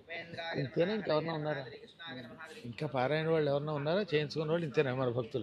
ఇంతేనా ఇంకెవరన్నా ఉన్నారా ఇంకా పారాయణ వాళ్ళు ఎవరన్నా ఉన్నారా చేయించుకున్న వాళ్ళు ఇంతేనా మన భక్తులు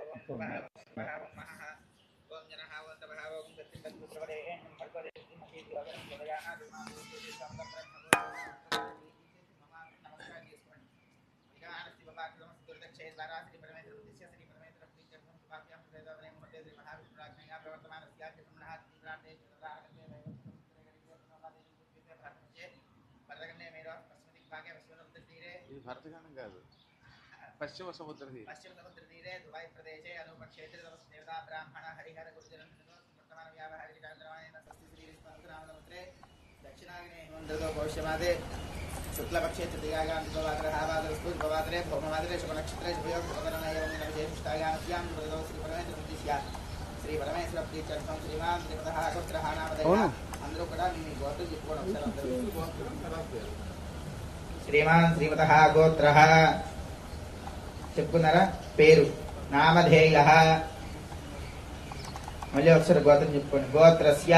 ఇది భరతఖండం కాదు పశ్చిమ సముద్ర తీరం పశ్చిమ సముద్ర తీరే దుబాయ్ ప్రదేశే అనూప క్షేత్ర దేవతా బ్రాహ్మణ హరిహర గురుజనం వర్తమాన వ్యావహారిక చంద్రమాయన స్వస్తి శ్రీ విష్ణురామసముద్రే దక్షిణాగ్నే హేమంద్రతో భవిష్యమాదే శుక్లపక్షే తృతీయాగాంతివాగ్రహావాదరస్తు ఉపవాదరే భౌమవాదరే శుభనక్షత్రే శుభయోగ శుభకరణయోగేష్టాగానస్యాం మృదో శ్రీ పరమేశ్వర బుద్ధి స్యాత్ శ్రీ పరమేశ్వర ప్రీత్యర్థం శ్రీమాన్ శ్రీమత గోత్ర నామధేయ అందరూ కూడా మీ గోత్రం చెప్పుకోవడం ఒకసారి అందరూ శ్రీమాన్ శ్రీమత గోత్ర చెప్పుకున్నారా పేరు నామధేయ మళ్ళీ ఒకసారి గోత్రం చెప్పుకోండి గోత్రస్య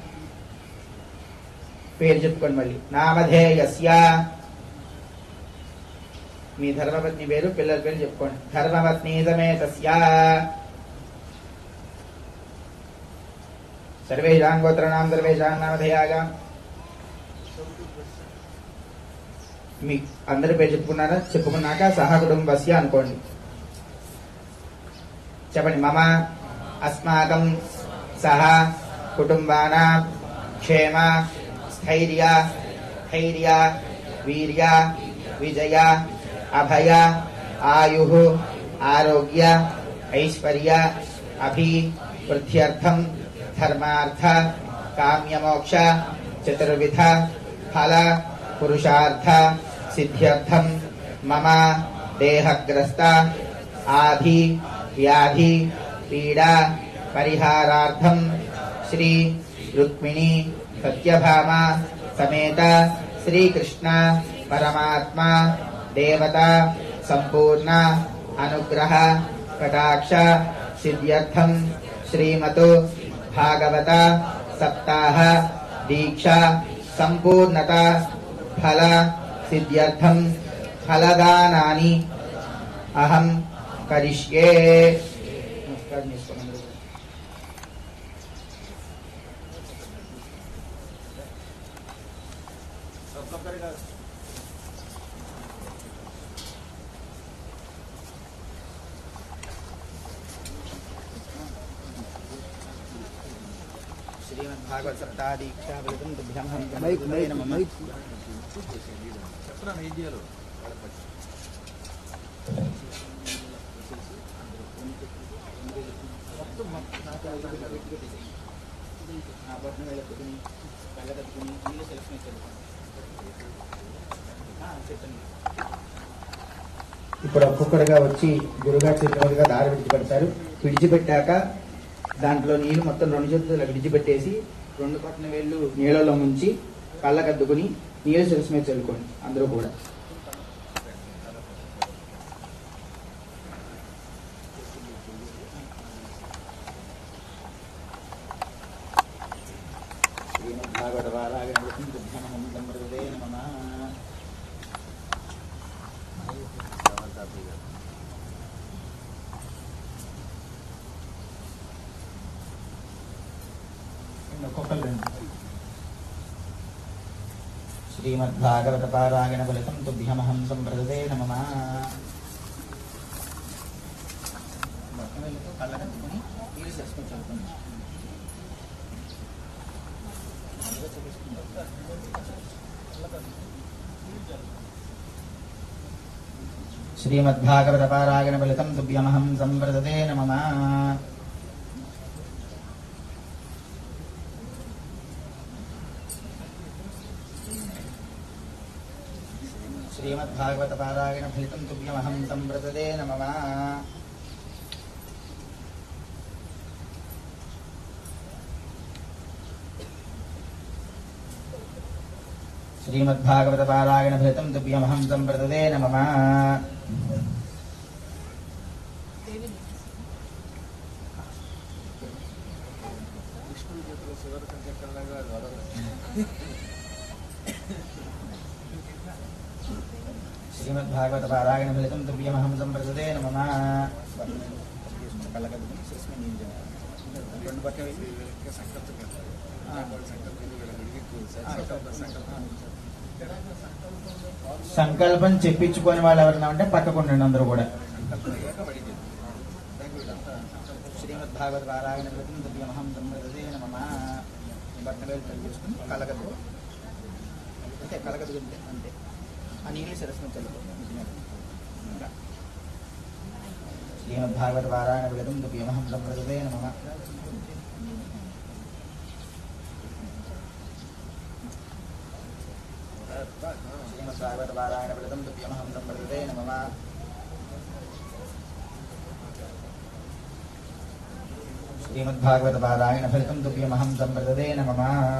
పేరు చెప్పుకోండి మళ్ళీ నామధేయస్య మీ ధర్మపత్ని పేరు పిల్లల పేరు చెప్పుకోండి ధర్మపత్ని సమేతస్య సర్వేషాం గోత్రాణం సర్వేషాం నామధేయాగా మీ అందరి పేరు చెప్పుకున్నారా చెప్పుకున్నాక సహ కుటుంబస్య అనుకోండి చెప్పండి మమ అస్మాకం సహ కుటుంబానా క్షేమ స్థైర్య ధైర్య వీర్య విజయ అభయ ఆయు ఆరోగ్య ఐశ్వర్య అభి వృద్ధ్యర్థం ధర్మార్థ కామ్యమోక్ష చతుర్విధ ఫల పురుషార్థ సిద్ధ్యర్థం మమ దేహగ్రస్త ఆధి వ్యాధి పీడా పరిహారార్థం శ్రీ రుక్మిణి సత్యభామ సమేత శ్రీకృష్ణ పరమాత్మ దేవత సంపూర్ణ అనుగ్రహ కటాక్ష సిద్ధ్యర్థం శ్రీమతు భాగవత సప్తాహ దీక్ష సంపూర్ణత ఫల సిద్ధ్యర్థం ఫలదానాని అహం కరిష్యే నమస్కారం చేసుకోండి అందరూ. ఒక్కొక్కరిగా శ్రీమద్భాగవత సప్తాహ దీక్షా ఫలితం తుభ్యం హం నమః చెప్పరా ఏం చేయాలో ఆ బొట్టును వెళ్ళొట్టుకుని వెళ్ళగట్టుకుని నీళ్ళు సెలక్షన్ చెప్పండి ఇప్పుడు ఒక్కొక్కరుగా వచ్చి గురుగారు చెప్పినట్టుగా దారి విడిచిపెడతారు విడిచిపెట్టాక దాంట్లో నీళ్లు మొత్తం రెండు చేతులు విడిచిపెట్టేసి రెండు పట్టిన వేళ్ళు నీళ్ళలో ముంచి కళ్ళకద్దుకుని నీళ్ళు సెలక్స్ మీద చల్లుకోండి అందరూ కూడా శ్రీమద్భాగవత వారాగణ నమః ఒక్కొక్కరు శ్రీమద్భాగవత పారాయణ ఫలితం తుభ్యమహం సంప్రదే నమ కళ్ళకట్టుకుని నీళ్ళు చేసుకొని చదువుకోండి శ్రీమద్భాగవత పారాయణ ఫలితం తుభ్యమహం సంప్రదే నమ శ్రీమద్భాగవత పారాయణ ఫలితం తుభ్యమహం సంప్రదే నమ శ్రీమద్భాగవత పారాయణ ఫలితం తుభ్యమహం సంప్రదే నమ విష్ణువు చేతిలో సుదర్శన చక్రంలాగా వదలదు శ్రీమద్భాగవత పారాయణ ఫలితం దివ్యమహం సంప్రదే నమ కళ్ళకద్దు రెండు పక్కన వేసి సంకల్పం కదా ఆ. వాళ్ళ సంకల్పం ఇది వీళ్ళ గుడికి ఎక్కువ సార్. ఆ. సంకల్పం సంకల్పం సంకల్పం చెప్పించుకొని వాళ్ళు ఎవరైనా ఉంటే పక్కకుండండి అందరూ కూడా సంకల్పం అయ్యాక వాడికి శ్రీమద్భాగవత పారాయణ ఫలితం దివ్యమహం సంప్రదే నమ బట్టలు వేలు చేసుకుని కళ్ళకద్దు అంతే కళ్ళకద్దు అంతే అంతే ఆ నీళ్ళు సరస్సు చల్లుకో ఇంకా శ్రీమద్భాగవత పారాయణ ఫలితం దివ్యమహం సంప్రదే నమ శ్రీమద్భాగవత పారాయణ ఫలితం దివ్యమహం సంప్రదే నమ శ్రీమద్భాగవత పారాయణ ఫలితం తుభ్యమహం సంప్రదదే నమ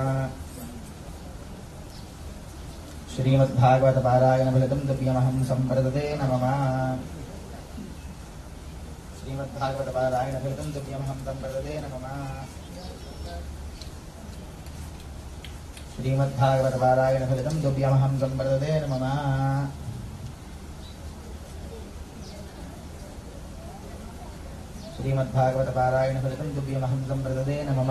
శ్రీమద్భాగవత పారాయణ ఫలితం తుభ్యమహం సంప్రదదే నమ శ్రీమద్భాగవత పారాయణ ఫలితం తుభ్యమహం సంప్రదదే నమ శ్రీమద్భాగవత పారాయణ ఫలితం తుభ్యమహం సంప్రదదే నమ శ్రీమద్భాగవత పారాయణ ఫలితం దివ్యమహం సంప్రదదే నమ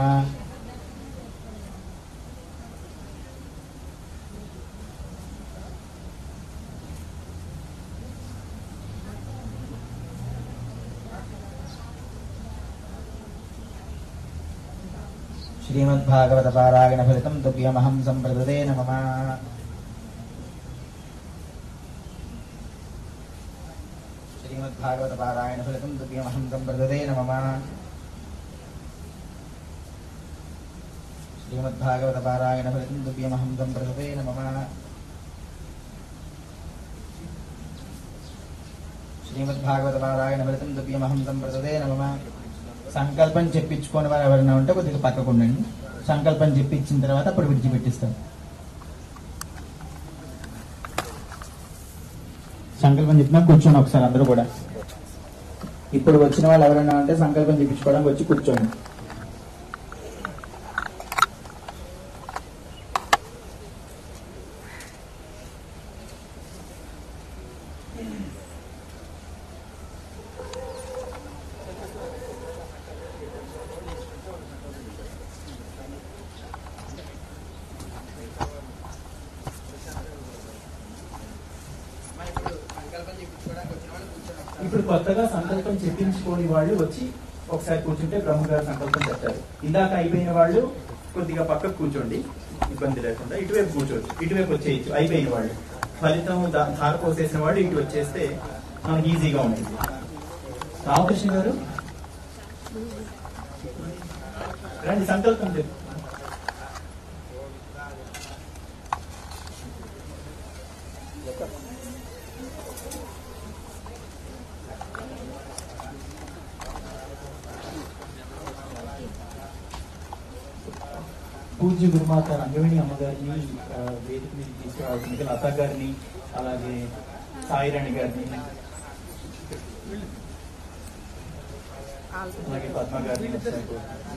శ్రీమద్భాగవత పారాయణ ఫలితం దివ్యమహం సంప్రదదే నమ శ్రీమద్భాగవత పారాయణ ఫలితం దివ్యమహం సంప్రదదే నమ శ్రీమద్భాగవత పారాయణ ఫలితం దివ్యమహం సంప్రదదే నమ శ్రీమద్భాగవత పారాయణ ఫలితం దివ్యమహం సంప్రదదే నమ సంకల్పం చెప్పించుకొని వారు ఎవరైనా ఉంటే కొద్దిగా పక్కకు ఉండండి సంకల్పం చెప్పించిన తర్వాత అప్పుడు విడిచిపెట్టిస్తాం సంకల్పం చెప్పినా కూర్చోండి ఒకసారి అందరూ కూడా ఇప్పుడు వచ్చిన వాళ్ళు ఎవరైనా ఉంటే సంకల్పం చెప్పించుకోవడానికి వచ్చి కూర్చోండి ఇప్పుడు కొత్తగా సంకల్పం చెప్పించుకోని వాళ్ళు వచ్చి ఒకసారి కూర్చుంటే బ్రహ్మగారు సంకల్పం చెప్తారు ఇందాక అయిపోయిన వాళ్ళు కొద్దిగా పక్కకు కూర్చోండి ఇబ్బంది లేకుండా ఇటువైపు కూర్చోవచ్చు ఇటువైపు వచ్చేయచ్చు అయిపోయిన వాళ్ళు ఫలితం దా- ధార పోసేసిన వాళ్ళు ఇటు వచ్చేస్తే మనకి ఈజీగా ఉంటుంది రామకృష్ణ గారు రండి సంకల్పం చెప్పు పూజ్య గురుమాత రంగవేణి అమ్మగారిని ఆ, వేదిక మీద తీసుకురావాల్సిందిగా లతా గారిని అలాగే సాయిరాణి గారిని అలాగే పద్మ గారిని ఒకసారి కోరుతున్నాను.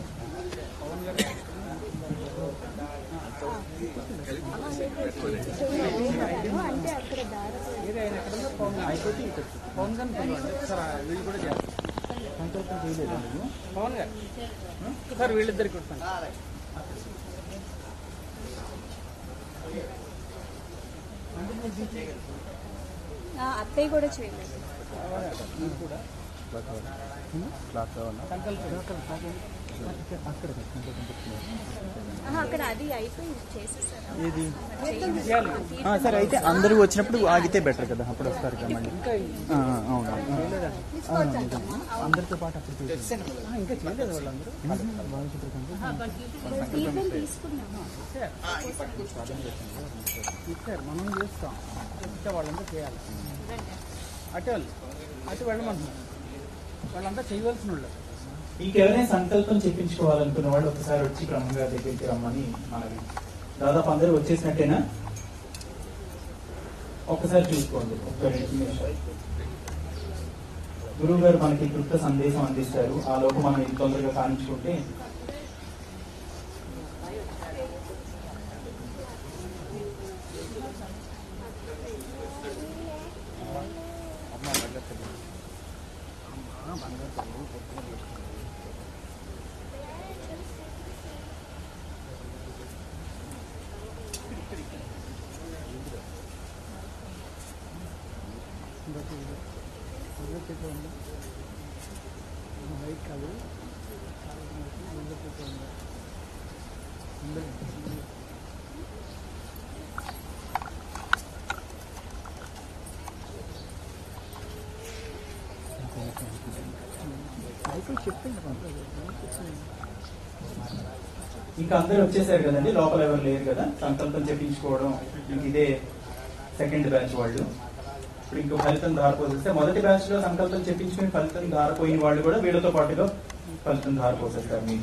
అంటే అక్కడ దారి సార్ వీళ్ళిద్దరికి కొడతాను ఆ, అత్తయ్య కూడా చేయలేదు ఆహా, అక్కడ అది అయిపోయింది చేసేసారు చేయాలి. సరే అయితే అందరూ వచ్చినప్పుడు ఆగితే బెటర్ కదా అప్పుడు వస్తారు కదా మళ్ళీ ఆ, ఆ, అవును అందరితో పాటు అప్పుడు చూసి- ఇంకా చేయలేదు వాళ్ళందరూ తీర్థం తీసుకున్నాము ఇచ్చారు మనం చేస్తాం ఇస్తే వాళ్ళంతా చేయాలి అటు వాళ్ళు అటు వెళ్ళమంటున్నారు వాళ్ళంతా చేయవలసిన వాళ్ళు ఇంకెవరైనా సంకల్పం చెప్పించుకోవాలనుకున్న వాళ్ళు ఒకసారి వచ్చి బ్రహ్మగారి దగ్గరికి రమ్మని మనవి దాదాపు అందరూ వచ్చేసినట్టేనా ఒక్కసారి చూసుకోండి ఒక్క రెండు నిమిషాలు గురువు గారు మనకి క్లుప్త సందేశం అందిస్తారు ఆ లోపు మనం ఇది తొందరగా కానించుకుంటే బైక్ కాదు బైక్ చెప్పింది ఇంకా అందరూ వచ్చేసారు కదండి లోపల ఎవరు లేరు కదా సంకల్పం చెప్పించుకోవడం ఇంక ఇదే సెకండ్ బ్యాచ్ వాళ్ళు ఇప్పుడు ఇంకో ఫలితం దారిపోసేస్తే మొదటి బ్యాచ్ లో సంకల్పం చెప్పించుకుని ఫలితం దారిపోయిన వాళ్ళు కూడా వీళ్ళతో పాటుగా ఫలితం దారిపోసేస్తారు మీకు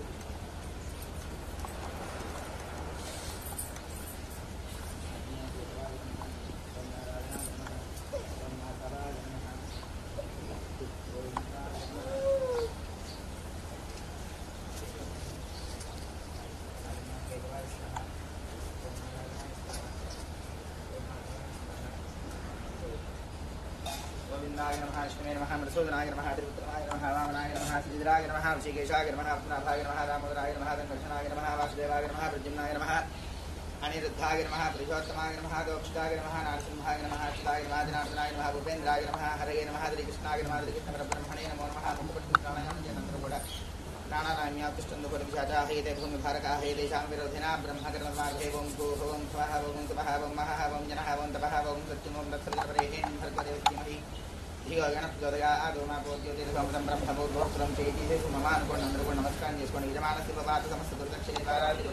గోవిందాయ నమః విష్ణువే నమః మధుసూదనాయ నమః త్రిపుత్రాయ నమః వామనాయ నమః శ్రీధరాయ నమః ఋషికేశాయ నమః పద్మనాభాయ నమః దామోదరాయ నమః దంకర్షణాయ నమః వాసుదేవాయ నమః ప్రద్యుమ్నాయ నమః అనిరుద్ధాయ నమః పురుషోత్తమాయ నమః దోక్షితాయ నమః నారసింహాయ నమః అచ్యుతాయ నమః జనార్దనాయ నమః భూపేంద్రాయ నమః హరయే నమః శ్రీకృష్ణాయ నమః శ్రీకృష్ణ పరబ్రహ్మణే నమో నమః ముఖపట్టుకున్నాయం జనంతరం కూడా ప్రాణానామ్యాప్తిష్టందు పురుషాచాహేతే భూమిభారకాహే తేషాం విరోధినా బ్రహ్మకర్మమార్గే ఓం భూః ఓం స్వః ఓం తపః ఓం మహః ఓం జనః ఓం తపః ఓం సత్యం ఓం దత్తపరేహేన్ భర్గదేవీమహి ధియో గణపతిగా ఆగమా పోద్యోతిర్భవతం బ్రహ్మభూర్భోక్తం చేతి చేసి మమ అనుకోండి అందరూ కూడా నమస్కారం చేసుకోండి యజమాన శివపాత సమస్త దుర్దక్ష నివారాది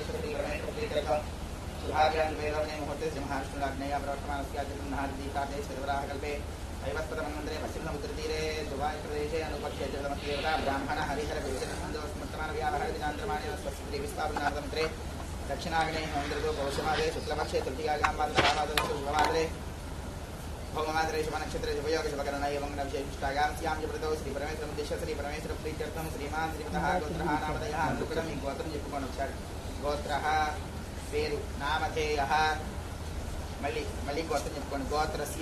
సుభాగ్యాన్ వేదవనే ముహూర్తే సింహాష్ణురాగ్నేయ ప్రవర్తమానస్యాచరణార్దీకాదే శివరాహ కల్పే ఐవస్పదమంత్రే పశ్చిమసముద్రతీరే దుబాయ్ ప్రదేశే అనుపక్షే జలమతీయత బ్రాహ్మణ హరిహర విజయనందోస్మర్తమాన వ్యావహర దినాంతరమాణే స్వస్తి విస్థాపనార్థంత్రే దక్షిణాగ్నే హేంద్రతో పౌషమాదే శుక్లపక్షే తృతీయాగాంబాద్రే భౌమమాత్రే శుభనక్షత్రే శుభయోగ శుభకరణ ఏవం నవిశేషిష్టాయాం స్యాం జృతౌ శ్రీ పరమేశ్వరం దిశ శ్రీ పరమేశ్వర ప్రీత్యర్థం శ్రీమాన్ శ్రీమత గోత్ర నామదయ అందరూ కూడా మీ గోత్రం చెప్పుకొని వచ్చాడు గోత్ర పేరు నామధేయ మళ్ళీ మళ్ళీ గోత్రం చెప్పుకోండి గోత్రస్య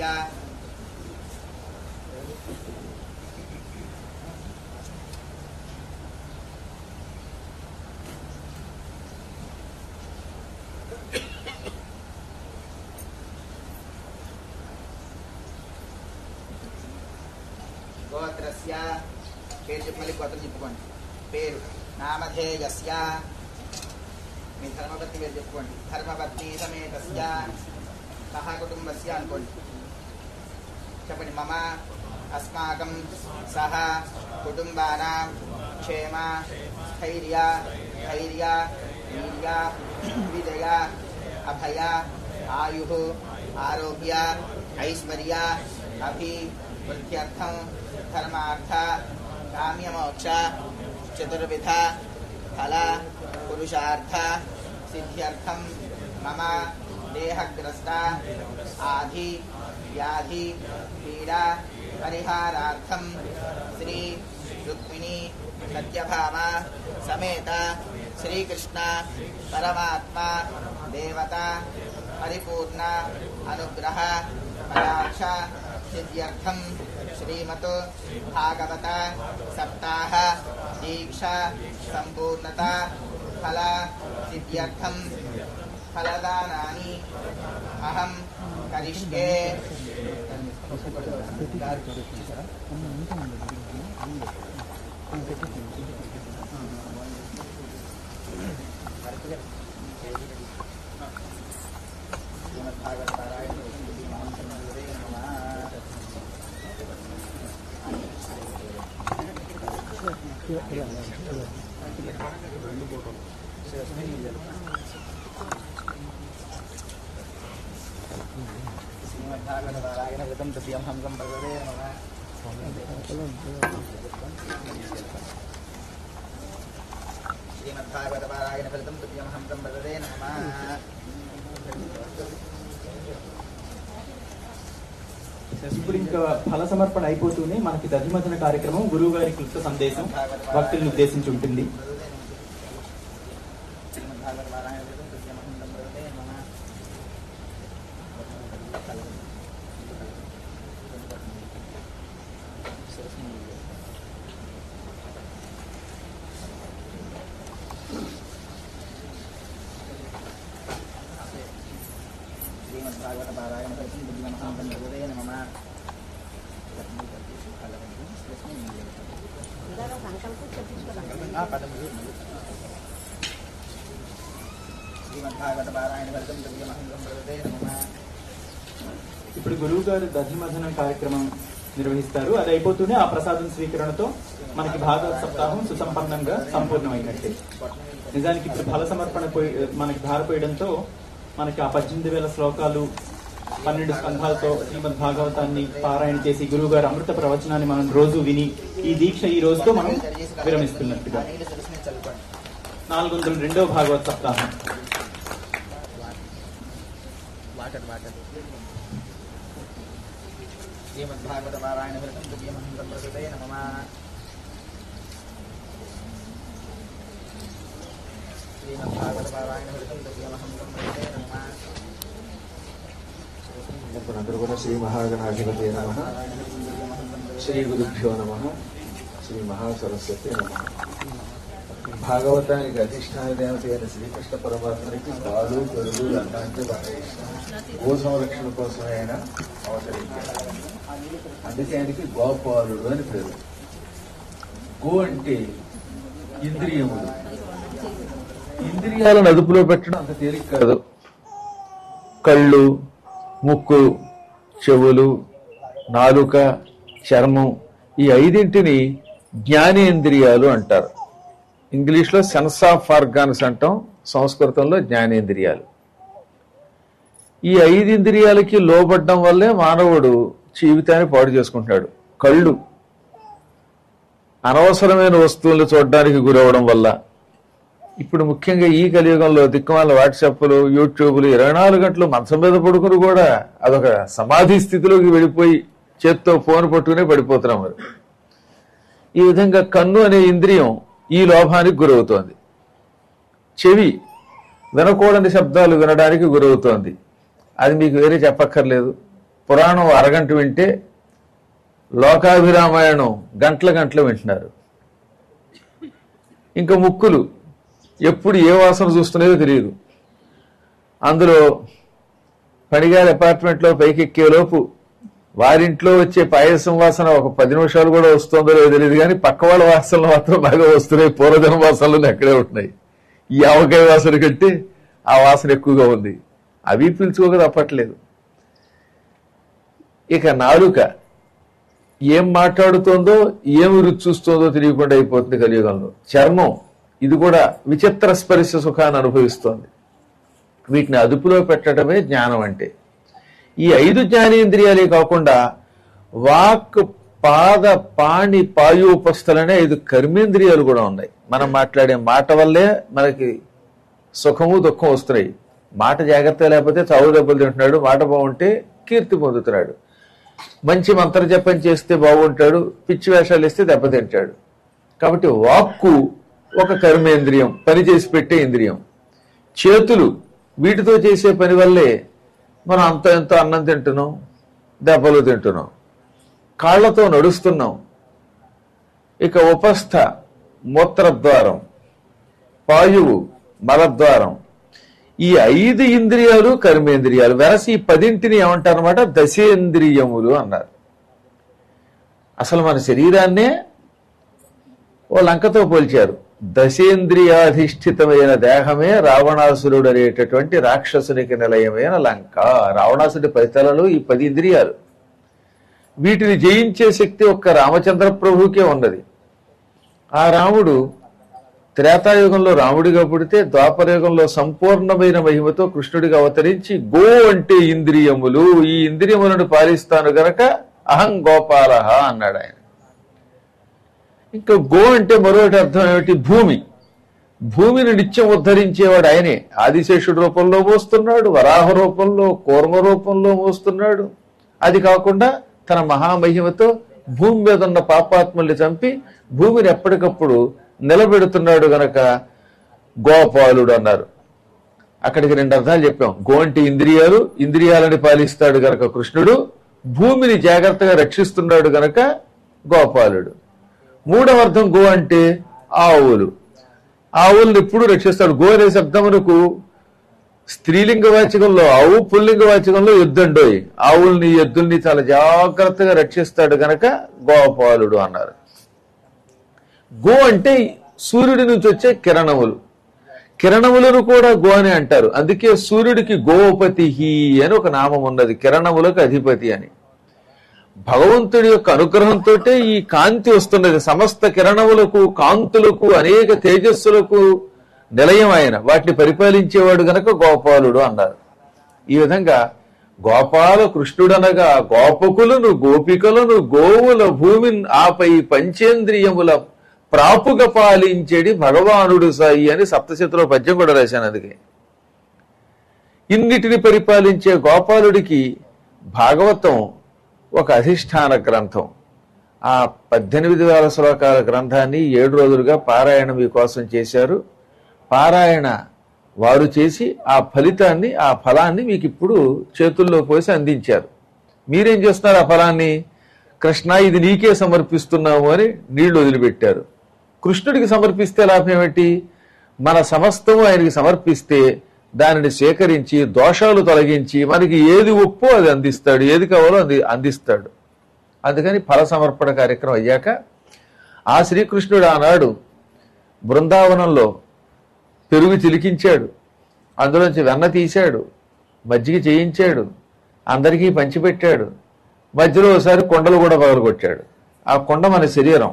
గోత్రస్య పేరు చెప్పి మళ్ళీ గోత్రం చెప్పుకోండి పేరు నామధేయస్య మీ ధర్మపత్ని పేరు చెప్పుకోండి ధర్మపత్ని సమేతస్య సహ కుటుంబస్య అనుకోండి చెప్పండి మమ అస్మాకం సహ కుటుంబానాం క్షేమ స్థైర్య ధైర్య వీర్య విజయ అభయ ఆయు ఆరోగ్య ఐశ్వర్య అభివృద్ధ్యర్థం ధర్మార్థ కామ్యమోక్ష చతుర్విధ ఫల పురుషార్థ సిద్ధ్యర్థం మమ దేహగ్రస్త ఆధి వ్యాధి పీడా పరిహారార్థం శ్రీ రుక్మిణి సత్యభామ సమేత శ్రీకృష్ణ పరమాత్మ దేవత పరిపూర్ణ అనుగ్రహ పరాక్ష సిద్ధ్యర్థం శ్రీమత్ భాగవత సప్తాహ దీక్ష సంపూర్ణత ఫల సిద్ధ్యర్థం ఫలదానాని అహం కరిష్కే శ్రీమద్భాగవతారాయణ కృతం తృతీయం హంసం భగవతే నమః శ్రీమద్భాగవతపారాయణ ఫలితం తృతీయం హంసం భగవతే నమః ఇప్పుడు ఇంకా ఫల సమర్పణ అయిపోతూనే మనకి దధిమథన కార్యక్రమం గురువు గారి కృత సందేశం భక్తులను ఉద్దేశించి ఉంటుంది శ్రీమద్భాగవతపారాయణ ఫలితం తృతీయం హంసం భగవతే నమః శ్రీమద్భాగవతపారాయణ ఫలితం తృతీయం హంసం భగవతే నమః శ్రీమద్భాగవత పారాయణ ఫలితం దివ్యమహంగం ప్రదే నమః ఇప్పుడు గురువు గారు దధిమథనం కార్యక్రమం నిర్వహిస్తారు అది అయిపోతూనే ఆ ప్రసాదం స్వీకరణతో మనకి భాగవత సప్తాహం సుసంపన్నంగా సంపూర్ణమైనట్టే నిజానికి ఇప్పుడు ఫల సమర్పణ పోయి మనకి ధారపోయడంతో మనకి ఆ పద్దెనిమిది వేల శ్లోకాలు పన్నెండు స్కంధాలతో శ్రీమద్ భాగవతాన్ని పారాయణ చేసి గురువు గారు అమృత ప్రవచనాన్ని మనం రోజు విని ఈ దీక్ష ఈ రోజుతో మనం విరమిస్తున్నట్టుగా ఆ నీళ్ళు తులసి మీద చల్లుకోండి నాలుగు వందల రెండవ భాగవత సప్తాహం వాటర్ వాటర్ శ్రీమద్భాగవత పారాయణ ఫలితం దివ్యమహంగం ప్రదే నమః శ్రీమద్భాగవత పారాయణ ఫలితం దివ్యమహంగం ప్రదే నమః అందరూ కూడా శ్రీ మహాగణాధిపతి నమ శ్రీ గురుభ్యో నమ శ్రీ మహాసరస్వతి నమ భాగవతానికి అధిష్టాన దేవత అయిన శ్రీకృష్ణ పరమాత్మనికి పాలు పెరుగు అలాంటి బాగా ఇష్టం గో సంరక్షణ కోసమే ఆయన అవతరించారు అందుకే ఆయనకి గోపాలుడు అని పేరు గో అంటే ఇంద్రియములు ఇంద్రియాలను అదుపులో పెట్టడం అంత తేలిక కాదు కళ్ళు ముక్కు చెవులు నాలుక చర్మం ఈ ఐదింటిని జ్ఞానేంద్రియాలు అంటారు ఇంగ్లీష్లో సెన్స్ ఆఫ్ ఆర్గాన్స్ అంటాం సంస్కృతంలో జ్ఞానేంద్రియాలు ఈ ఐదు ఇంద్రియాలకి లోబడ్డం వల్లే మానవుడు జీవితాన్ని పాడు చేసుకుంటాడు కళ్ళు అనవసరమైన వస్తువులు చూడడానికి గురవడం వల్ల ఇప్పుడు ముఖ్యంగా ఈ కలియుగంలో దిక్కుమాల వాట్సాప్లు యూట్యూబ్లు ఇరవై నాలుగు గంటలు మంచం మీద పడుకుని కూడా అదొక సమాధి స్థితిలోకి వెళ్ళిపోయి చేత్తో ఫోన్ పట్టుకునే పడిపోతున్నాం మరి ఈ విధంగా కన్ను అనే ఇంద్రియం ఈ లోభానికి గురవుతోంది చెవి వినకూడని శబ్దాలు వినడానికి గురవుతోంది అది మీకు వేరే చెప్పక్కర్లేదు పురాణం అరగంట వింటే లోకాభిరామాయణం గంటల గంటలు వింటున్నారు ఇంకా ముక్కులు ఎప్పుడు ఏ వాసన చూస్తున్నాయో తెలియదు అందులో పడిగారి అపార్ట్మెంట్లో పైకి ఎక్కేలోపు వారింట్లో వచ్చే పాయసం వాసన ఒక పది నిమిషాలు కూడా వస్తుందో లేదో తెలియదు కానీ పక్క వాళ్ళ వాసనలు మాత్రం బాగా వస్తున్నాయి పూర్వజన వాసనలు అక్కడే ఉంటున్నాయి ఈ ఆవకాయ వాసన కంటే ఆ వాసన ఎక్కువగా ఉంది అవి పీల్చుకోక తప్పట్లేదు ఇక నాలుక ఏం మాట్లాడుతోందో ఏం రుచి చూస్తోందో తెలియకుండా అయిపోతుంది కలియుగంలో చర్మం ఇది కూడా విచిత్ర స్పర్శ సుఖాన్ని అనుభవిస్తోంది వీటిని అదుపులో పెట్టడమే జ్ఞానం అంటే ఈ ఐదు జ్ఞానేంద్రియాలే కాకుండా వాక్ పాద పాణి పాయూపస్థలనే ఐదు కర్మేంద్రియాలు కూడా ఉన్నాయి మనం మాట్లాడే మాట వల్లే మనకి సుఖము దుఃఖం వస్తున్నాయి మాట జాగ్రత్త లేకపోతే చావు దెబ్బలు తింటున్నాడు మాట బాగుంటే కీర్తి పొందుతున్నాడు మంచి మంత్ర జపం చేస్తే బాగుంటాడు పిచ్చి వేషాలు వేస్తే దెబ్బతింటాడు కాబట్టి వాక్కు ఒక కర్మేంద్రియం పని చేసి పెట్టే ఇంద్రియం చేతులు వీటితో చేసే పని వల్లే మనం అంత ఎంతో అన్నం తింటున్నాం దెబ్బలు తింటున్నాం కాళ్లతో నడుస్తున్నాం ఇక ఉపస్థ మూత్రద్వారం పాయువు మలద్వారం ఈ ఐదు ఇంద్రియాలు కర్మేంద్రియాలు వెరసి ఈ పదింటిని ఏమంటారన్నమాట దశేంద్రియములు అన్నారు అసలు మన శరీరాన్నే ఓ లంకతో పోల్చారు దశేంద్రియాధిష్ఠితమైన దేహమే రావణాసురుడు అనేటటువంటి రాక్షసునికి నిలయమైన లంక రావణాసుడి పరితలలో ఈ పది ఇంద్రియాలు వీటిని జయించే శక్తి ఒక్క రామచంద్ర ప్రభువుకే ఉన్నది ఆ రాముడు త్రేతాయుగంలో రాముడిగా పుడితే ద్వాపరయుగంలో సంపూర్ణమైన మహిమతో కృష్ణుడిగా అవతరించి గో అంటే ఇంద్రియములు ఈ ఇంద్రియములను పాలిస్తాను గనక అహం గోపాల అన్నాడు ఆయన ఇంకా గో అంటే మరొకటి అర్థం ఏమిటి భూమి భూమిని నిత్యం ఉద్ధరించేవాడు ఆయనే ఆదిశేషుడు రూపంలో మోస్తున్నాడు వరాహ రూపంలో కూర్మ రూపంలో మోస్తున్నాడు అది కాకుండా తన మహామహిమతో భూమి మీద ఉన్న పాపాత్మల్ని చంపి భూమిని ఎప్పటికప్పుడు నిలబెడుతున్నాడు గనక గోపాలుడు అన్నారు అక్కడికి రెండు అర్థాలు చెప్పాం గో అంటే ఇంద్రియాలు ఇంద్రియాలని పాలిస్తాడు గనక కృష్ణుడు భూమిని జాగ్రత్తగా రక్షిస్తున్నాడు గనక గోపాలుడు మూడవ అర్థం గో అంటే ఆవులు ఆవులను ఎప్పుడు రక్షిస్తాడు గో అనే శబ్దమునకు స్త్రీలింగ వాచకంలో ఆవు పుల్లింగ వాచకంలో ఎద్దండోయ్ ఆవుల్ని ఎద్దుల్ని చాలా జాగ్రత్తగా రక్షిస్తాడు గనక గోపాలుడు అన్నారు గో అంటే సూర్యుడి నుంచి వచ్చే కిరణములు కిరణములను కూడా గో అని అంటారు అందుకే సూర్యుడికి గోపతి అని ఒక నామం ఉన్నది కిరణములకు అధిపతి అని భగవంతుడి యొక్క అనుగ్రహంతో ఈ కాంతి వస్తున్నది సమస్త కిరణములకు కాంతులకు అనేక తేజస్సులకు నిలయం ఆయన వాటిని పరిపాలించేవాడు గనక గోపాలుడు అన్నారు ఈ విధంగా గోపాల కృష్ణుడనగా గోపకులను గోపికలను గోవుల భూమిని ఆపై పంచేంద్రియముల ప్రాపుగ పాలించేడి భగవానుడు సాయి అని సప్తశతిలో పద్యం కూడా రాశాను అందుకే ఇన్నిటిని పరిపాలించే గోపాలుడికి భాగవతం ఒక అధిష్టాన గ్రంథం ఆ పద్దెనిమిది వేల శ్లోకాల గ్రంథాన్ని ఏడు రోజులుగా పారాయణ మీకోసం చేశారు పారాయణ వారు చేసి ఆ ఫలితాన్ని ఆ ఫలాన్ని మీకు ఇప్పుడు చేతుల్లో పోసి అందించారు మీరేం చేస్తున్నారు ఆ ఫలాన్ని కృష్ణ ఇది నీకే సమర్పిస్తున్నాము అని నీళ్లు వదిలిపెట్టారు కృష్ణుడికి సమర్పిస్తే లాభం ఏమిటి మన సమస్తము ఆయనకి సమర్పిస్తే దానిని సేకరించి దోషాలు తొలగించి మనకి ఏది ఒప్పో అది అందిస్తాడు ఏది కావాలో అది అందిస్తాడు అందుకని ఫల సమర్పణ కార్యక్రమం అయ్యాక ఆ శ్రీకృష్ణుడు ఆనాడు బృందావనంలో పెరుగు చిలికించాడు అందులోంచి వెన్న తీశాడు మజ్జిగ చేయించాడు అందరికీ పంచిపెట్టాడు మధ్యలో ఒకసారి కొండలు కూడా పగలగొట్టాడు ఆ కొండ మన శరీరం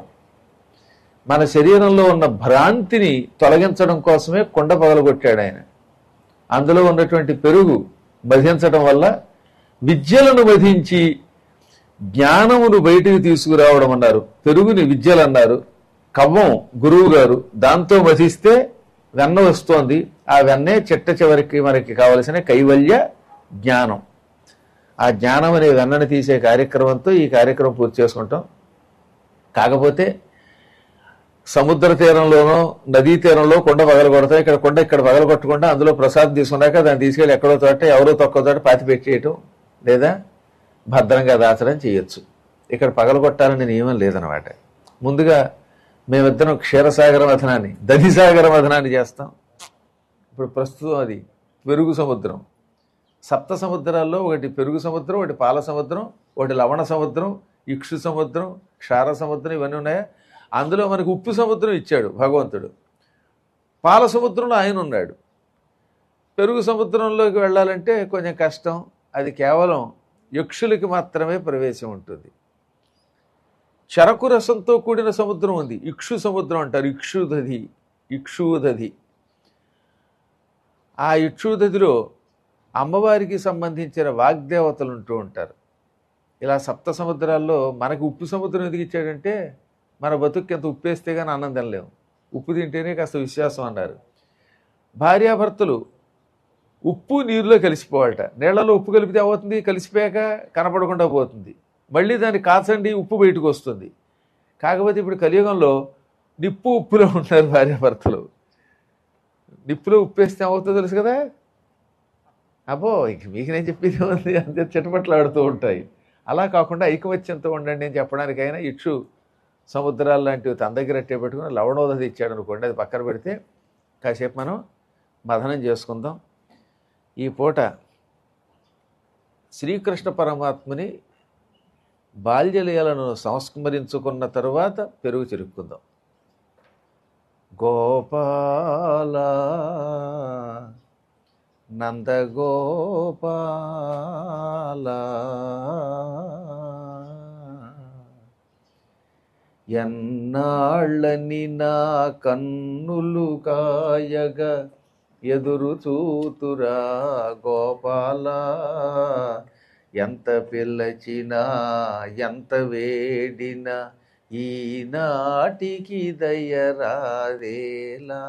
మన శరీరంలో ఉన్న భ్రాంతిని తొలగించడం కోసమే కొండ పగలగొట్టాడు ఆయన అందులో ఉన్నటువంటి పెరుగు మధించడం వల్ల విద్యలను మధించి జ్ఞానమును బయటికి తీసుకురావడం అన్నారు పెరుగుని విద్యలు అన్నారు కవ్వం గురువు గారు దాంతో మధిస్తే వెన్న వస్తోంది ఆ వెన్నే చిట్ట చివరికి మనకి కావలసిన కైవల్య జ్ఞానం ఆ జ్ఞానం అనే వెన్నని తీసే కార్యక్రమంతో ఈ కార్యక్రమం పూర్తి చేసుకుంటాం కాకపోతే సముద్ర తీరంలోనో నదీ తీరంలో కొండ పగలగొడతాయి ఇక్కడ కొండ ఇక్కడ పగలగొట్టకుండా అందులో ప్రసాదం తీసుకున్నాక దాన్ని తీసుకెళ్ళి ఎక్కడో చోట ఎవరో తక్కువ చోట పాతి పెట్టేయటం లేదా భద్రంగా దాచడం చేయొచ్చు ఇక్కడ పగలగొట్టాలనే నియమం లేదనమాట ముందుగా మేమిద్దరం క్షీరసాగర మథనాన్ని దధిసాగర మథనాన్ని చేస్తాం ఇప్పుడు ప్రస్తుతం అది పెరుగు సముద్రం సప్త సముద్రాల్లో ఒకటి పెరుగు సముద్రం ఒకటి పాల సముద్రం ఒకటి లవణ సముద్రం ఇక్షు సముద్రం క్షార సముద్రం ఇవన్నీ ఉన్నాయా అందులో మనకు ఉప్పు సముద్రం ఇచ్చాడు భగవంతుడు పాల సముద్రంలో ఆయన ఉన్నాడు పెరుగు సముద్రంలోకి వెళ్ళాలంటే కొంచెం కష్టం అది కేవలం యక్షులకి మాత్రమే ప్రవేశం ఉంటుంది చెరకు రసంతో కూడిన సముద్రం ఉంది ఇక్షు సముద్రం అంటారు ఇక్షుదధి ఇక్షుదధి ఆ ఇక్షుదధిలో అమ్మవారికి సంబంధించిన వాగ్దేవతలు ఉంటూ ఉంటారు ఇలా సప్త సముద్రాల్లో మనకు ఉప్పు సముద్రం ఎందుకు ఇచ్చాడంటే మన బతుక్కి ఎంత ఉప్పేస్తే కానీ అన్నం తినలేము ఉప్పు తింటేనే కాస్త విశ్వాసం అన్నారు భార్యాభర్తలు ఉప్పు నీరులో కలిసిపోవాలట నీళ్లలో ఉప్పు కలిపితే అవుతుంది కలిసిపోయాక కనపడకుండా పోతుంది మళ్ళీ దాన్ని కాచండి ఉప్పు బయటకు వస్తుంది కాకపోతే ఇప్పుడు కలియుగంలో నిప్పు ఉప్పులో ఉంటారు భార్యాభర్తలు నిప్పులో ఉప్పేస్తే అవుతుందో తెలుసు కదా అబ్బో ఇక మీకు నేను చెప్పేది ఉంది అంతే చిటపట్లు ఆడుతూ ఉంటాయి అలా కాకుండా ఐకమత్యంతో ఉండండి అని చెప్పడానికైనా ఇచ్చు సముద్రాలు లాంటివి తన దగ్గర అట్టే పెట్టుకుని లవణోదది ఇచ్చాడు అనుకోండి అది పక్కన పెడితే కాసేపు మనం మథనం చేసుకుందాం ఈ పూట శ్రీకృష్ణ పరమాత్మని బాల్యలీలను సంస్మరించుకున్న తరువాత పెరుగు చిరుక్కుందాం గోపాల నందగోపాల ఎన్నాళ్ళని నా కన్నులు కాయగా ఎదురు చూతురా గోపాల ఎంత పిల్లచినా ఎంత వేడినా ఈనాటికి దయరాదేలా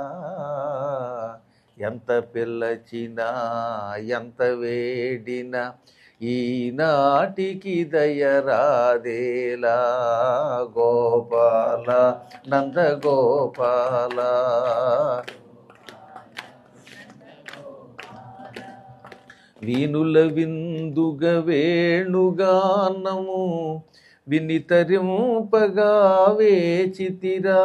ఎంత పిల్లచినా ఎంత వేడినా ఈనాటికి దయరాదేలా గోపాల నందగోపాల వీనుల విందుగ వేణుగానము వినితరింపగా వేచితిరా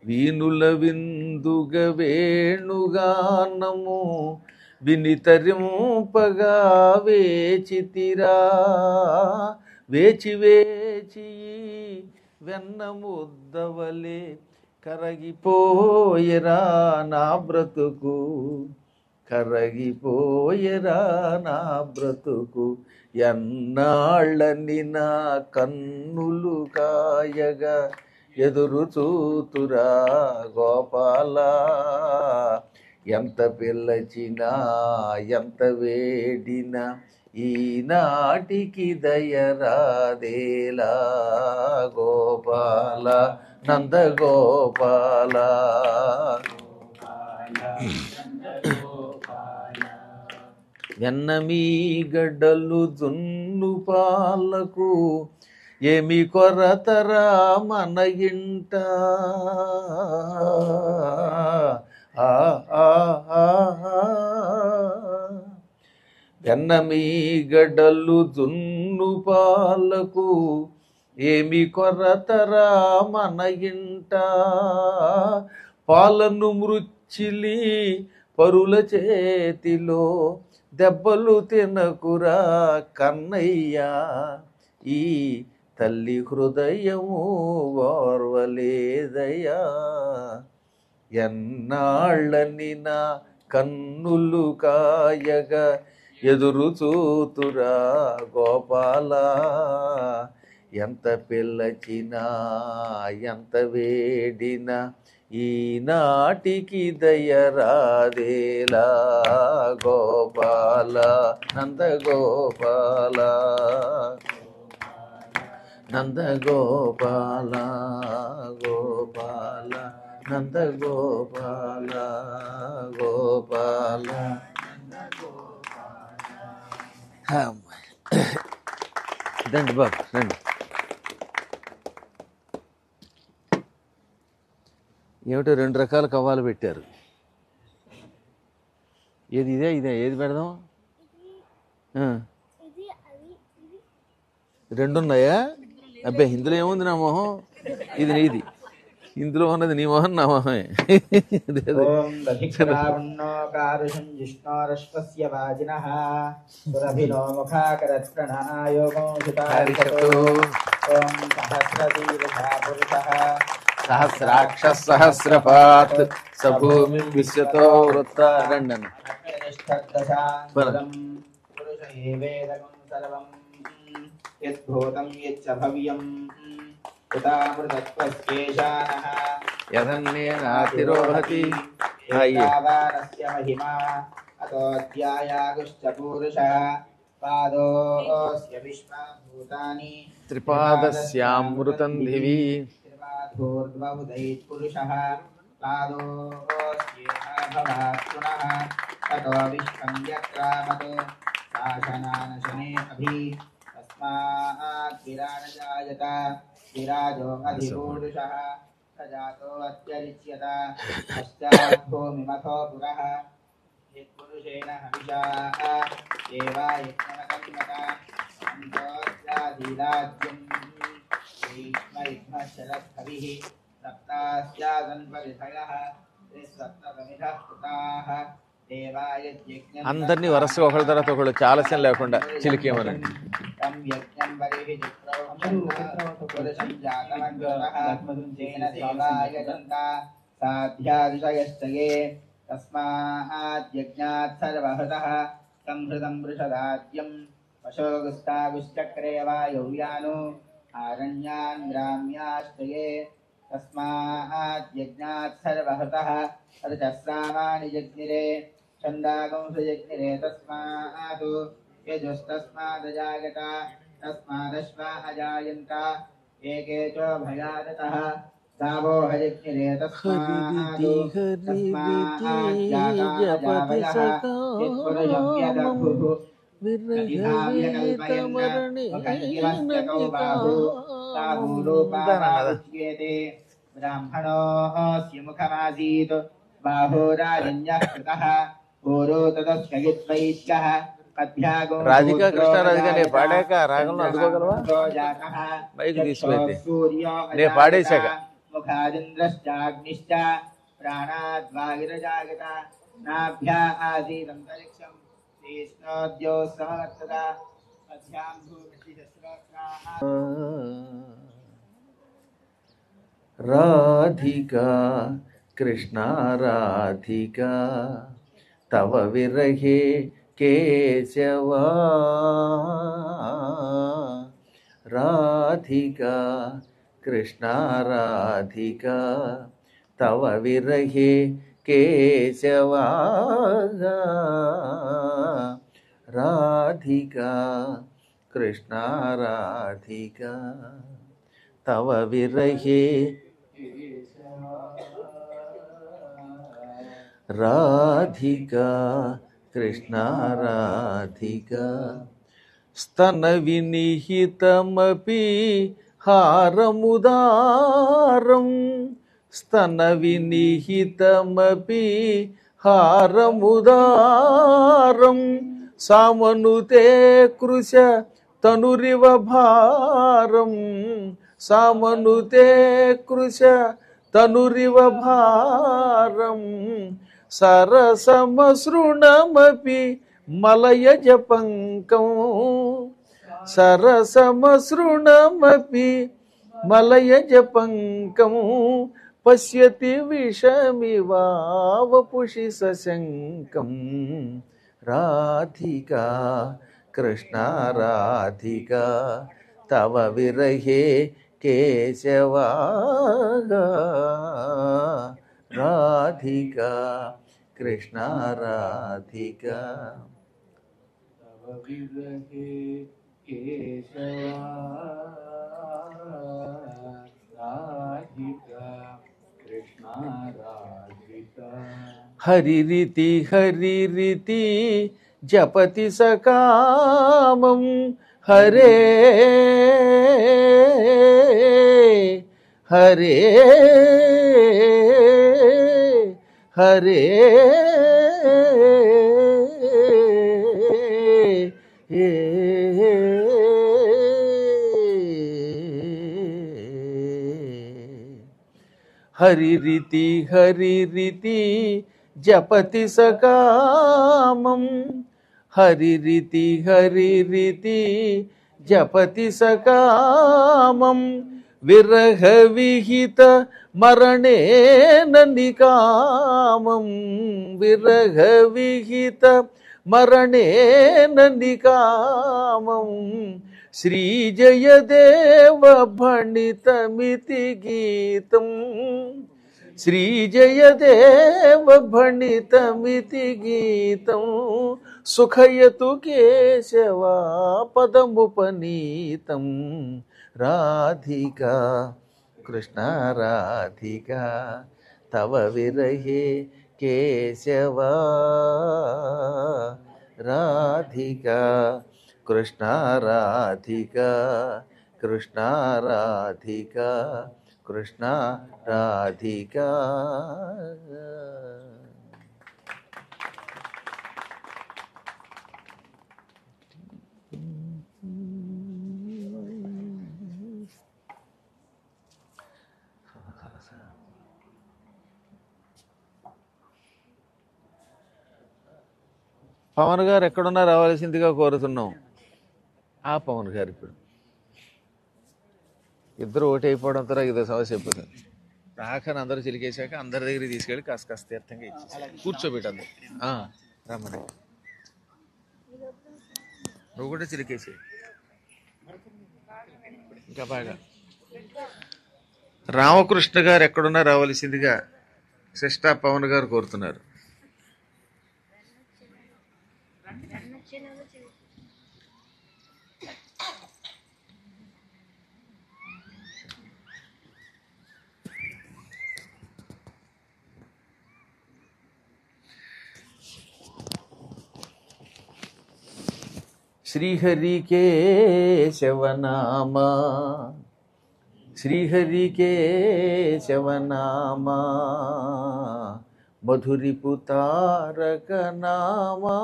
వీనుల విందుగ వేణుగానము వినితరింపగా వేచితిరా వేచి వేచి వెన్న ముద్దవలే కరగిపోయరా నా బ్రతుకు కరగిపోయరా నా బ్రతుకు ఎన్నాళ్ళని నా కన్నులు కాయగా ఎదురు చూతురా గోపాల ఎంత పిల్లచినా ఎంత వేడినా ఈనాటికి దయరాదేలా గోపాల నంద గోపాల వెన్నమీ గడ్డలు దున్ను పాలకు ఏమి కొరతరా మన ఇంట ఆ, ఆ, ఆ, ఆ. వెన్నమీ గడ్డలు దున్ను పాలకు ఏమి కొరతరా మన ఇంట పాలను మృచ్చిలి పరుల చేతిలో దెబ్బలు తినకురా కన్నయ్యా ఈ తల్లి హృదయము ఓర్వలేదయ్యా ఎన్నాళ్ళని నా కన్నులు కాయగా ఎదురు చూతురా గోపాల ఎంత పిల్లచినా ఎంత వేడినా ఈనాటికి దయరాదేలా గోపాల నంద గోపాల నంద గోపాల గోపాల నంద గోపాల గోపాల రండి బాబు రండి ఏమిటో రెండు రకాల కవ్వాలు పెట్టారు ఏది ఇదే ఇదే ఏది పెడదాం ఆ. రెండు ఉన్నాయా అబ్బాయి ఇందులో ఏముంది నా మొహం ఇది నీది ఇందులో ఉన్నది నీ మొహం నా మొహమే ఇదేదో. ఓం దధిక్రావణో కారుషం జిష్ణోరశ్వస్య వాజినః సురభినో ముఖాకరత్ప్రణాయోగం సుతారిషతో ఓం సహస్రశీలషా పురుషः సహస్రాక్ష సహస్రపాత్ సభూమి విశ్వతో వృత్త రండి అన్న నిష్ఠర్దశాంతరం పురుష ఏవేదకం సర్వం యద్భూతం యచ్చ భవ్యం ఉతామృతత్వస్యేషానः యదన్నేనాతిరోహతి అయ్యే ఏతావానస్య మహిమా అతోऽధ్యాయాగుశ్చ పూరుషः పాదోऽస్య విశ్వభూతాని త్రిపాదస్యామృతం దివి ूर्ध्वमुदैत्पुरुषः पादोऽस्येहाभवात् पुनः ततो विश्वं यत्रामत् शासनानशने अभि तस्मात् विराजजायत विराजो अधिपूरुषः स जातो अत्यरिच्यत पश्चात् भूमिमथो पुरः यत्पुरुषेण हविषा एवा यज्ञमकन्मत अन्तोऽस्याधिराज्यम् भीष्मयुग्मशरद्भविः सप्तास्यादन्वविधयः त्रिसप्तमिधः कृताः देवायज्ञम् అందరినీ వరుసగా ఒకళ్ళ తర్వాత ఒకళ్ళు ఆలస్యం లేకుండా చిలికేమనండి तं यज्ञं बलिः चित्रौ पुरुषं जातमग्रतः तेन देवाय जन्ता साध्यादिशयश्च ये तस्मात् यज्ञात् सर्वहृतः संहृतं वृषदाद्यं पशोगुस्तागुश्चक्रे वायव्यानो आरण्यान् ग्राम्याश्च ये तस्मात् यज्ञात् सर्वहृतः अर्चस्रामाणि जज्ञिरे छन्दागंसजज्ञिरे तस्मात् यजुस्तस्मादजायत तस्मादश्वा अजायन्त एके च भयादतः गावो हयज्ञिरे तस्मात् तस्मात् जाता अजावयः यत्पुरुषं यदभुः उच्येते ब्राह्मणोऽस्य मुखमासीत् बाहोराजन्यः कृतः पूरो तदस्यगिद्वैश्यः पद्भ्यागो రాధికా కృష్ణ రాధిక నేను పాడాక రాగంలో అందుకోగలవా మైక్ తీసిపోయింది. నేను పాడేశాక. मुखादिन्द्रश्चाग्निश्च प्राणाद्वायुरजागत नाभ्या आसीदन्तरिक्षं तीक्ष्णोद्यो समवर्तत मध्यां भूमिशस्रोत्राः రాధికా కృష్ణ రాధికా తవ విరహే కేశవా రాధికా కృష్ణ రాధికా తవ విరహే కేశవా రాధికా కృష్ణ రాధికా తవ విరహే రాధికా కృష్ణ రాధికా స్తన వినిహితమపి హారముదారం స్తన వినిహితమపి హారముదారం సామనుతే కృశ తనురివ భారం సామనుతే కృశ తనురివ భారం సరసమసృణమపి మలయజ పంకం సరసమసృణమపి మలయజ పంకం పశ్యతి విషమివావపుషి సశంకం రాధికా కృష్ణ రాధికా తవ విరహే కేశవా రాధికా కృష్ణ రాధికా తవ విరహే కేశవా రాధికా కృష్ణ రాధికా హరిరితి హరిరితి జపతి సకామం హరే హరే హరే హరిరితి హరిరితి జపతి సకామం హరిరితి హరిరితి జపతి సకామం విరహ విహిత మరణేన నికామం విరహ విహిత మరణేన నికామం శ్రీజయదేవ భణితమితి గీతం శ్రీజయదేవ భణితమితి గీతం సుఖయతు కేశవా పదముపనీతం రాధికా కృష్ణ రాధికా తవ విరహే కేశవా రాధికా కృష్ణ రాధికా కృష్ణ రాధికా కృష్ణ రాధికా పవన్ గారు ఎక్కడున్నా రావాల్సిందిగా కోరుతున్నాం ఆ పవన్ గారు ఇప్పుడు ఇద్దరు ఒకటి అయిపోవడంతో ఇదో సమస్య అయిపోతుంది ఆఖరి అందరూ చిలికేశాక అందరి దగ్గరికి తీసుకెళ్ళి కాస్త కాస్త తీర్థంగా ఇచ్చేసి కూర్చోబెట్టి అందరు ఆ, రమ్మని నువ్వు కూడా చిలికేసి ఇంకా బాగా రామకృష్ణ గారు ఎక్కడున్నా రావాల్సిందిగా శిష్టా పవన్ గారు కోరుతున్నారు శ్రీహరికేశవనామా శ్రీహరికేశవనామా మధురిపుతారక నామా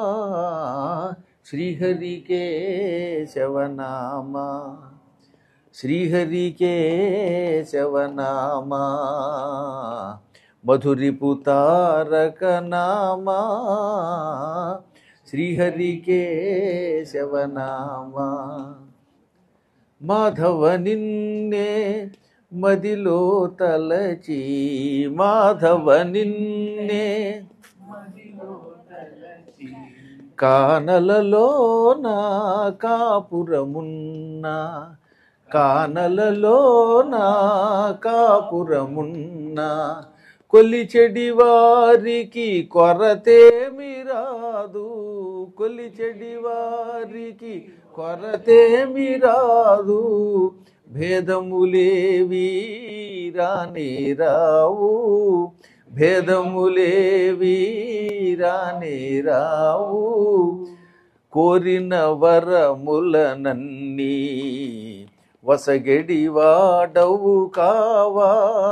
శ్రీహరికేశవనామా శ్రీహరికేశవనామా మధురిపుతారక నామా శ్రీహరికేశవనామా మాధవ నిన్నే మదిలో తలచి మాధవ నిన్నే కానలలో నా కాపురమున్నా కానలలో నా కాపురమున్నా కొలిచెడి వారికి కొరతేమి రాదు కొలిచెడి వారికి కొరతేమి రాదు భేదములేవి రానే రావు భేదములేవి రానే రావు కోరిన వరములనన్నీ వసగడి వాడవు కావా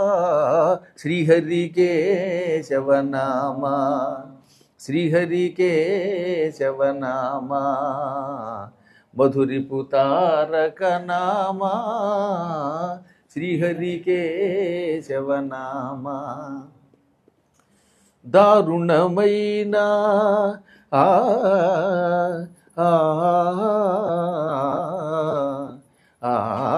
శ్రీహరికేశవనామా శ్రీహరికేశవనామా మధురిపుతారక నామా శ్రీహరికేశవనామా దారుణమైన ఆ ఆ ఆ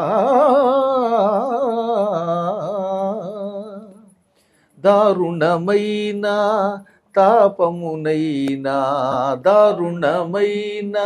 దారుణమైన తాపమునైనా దారుణమైన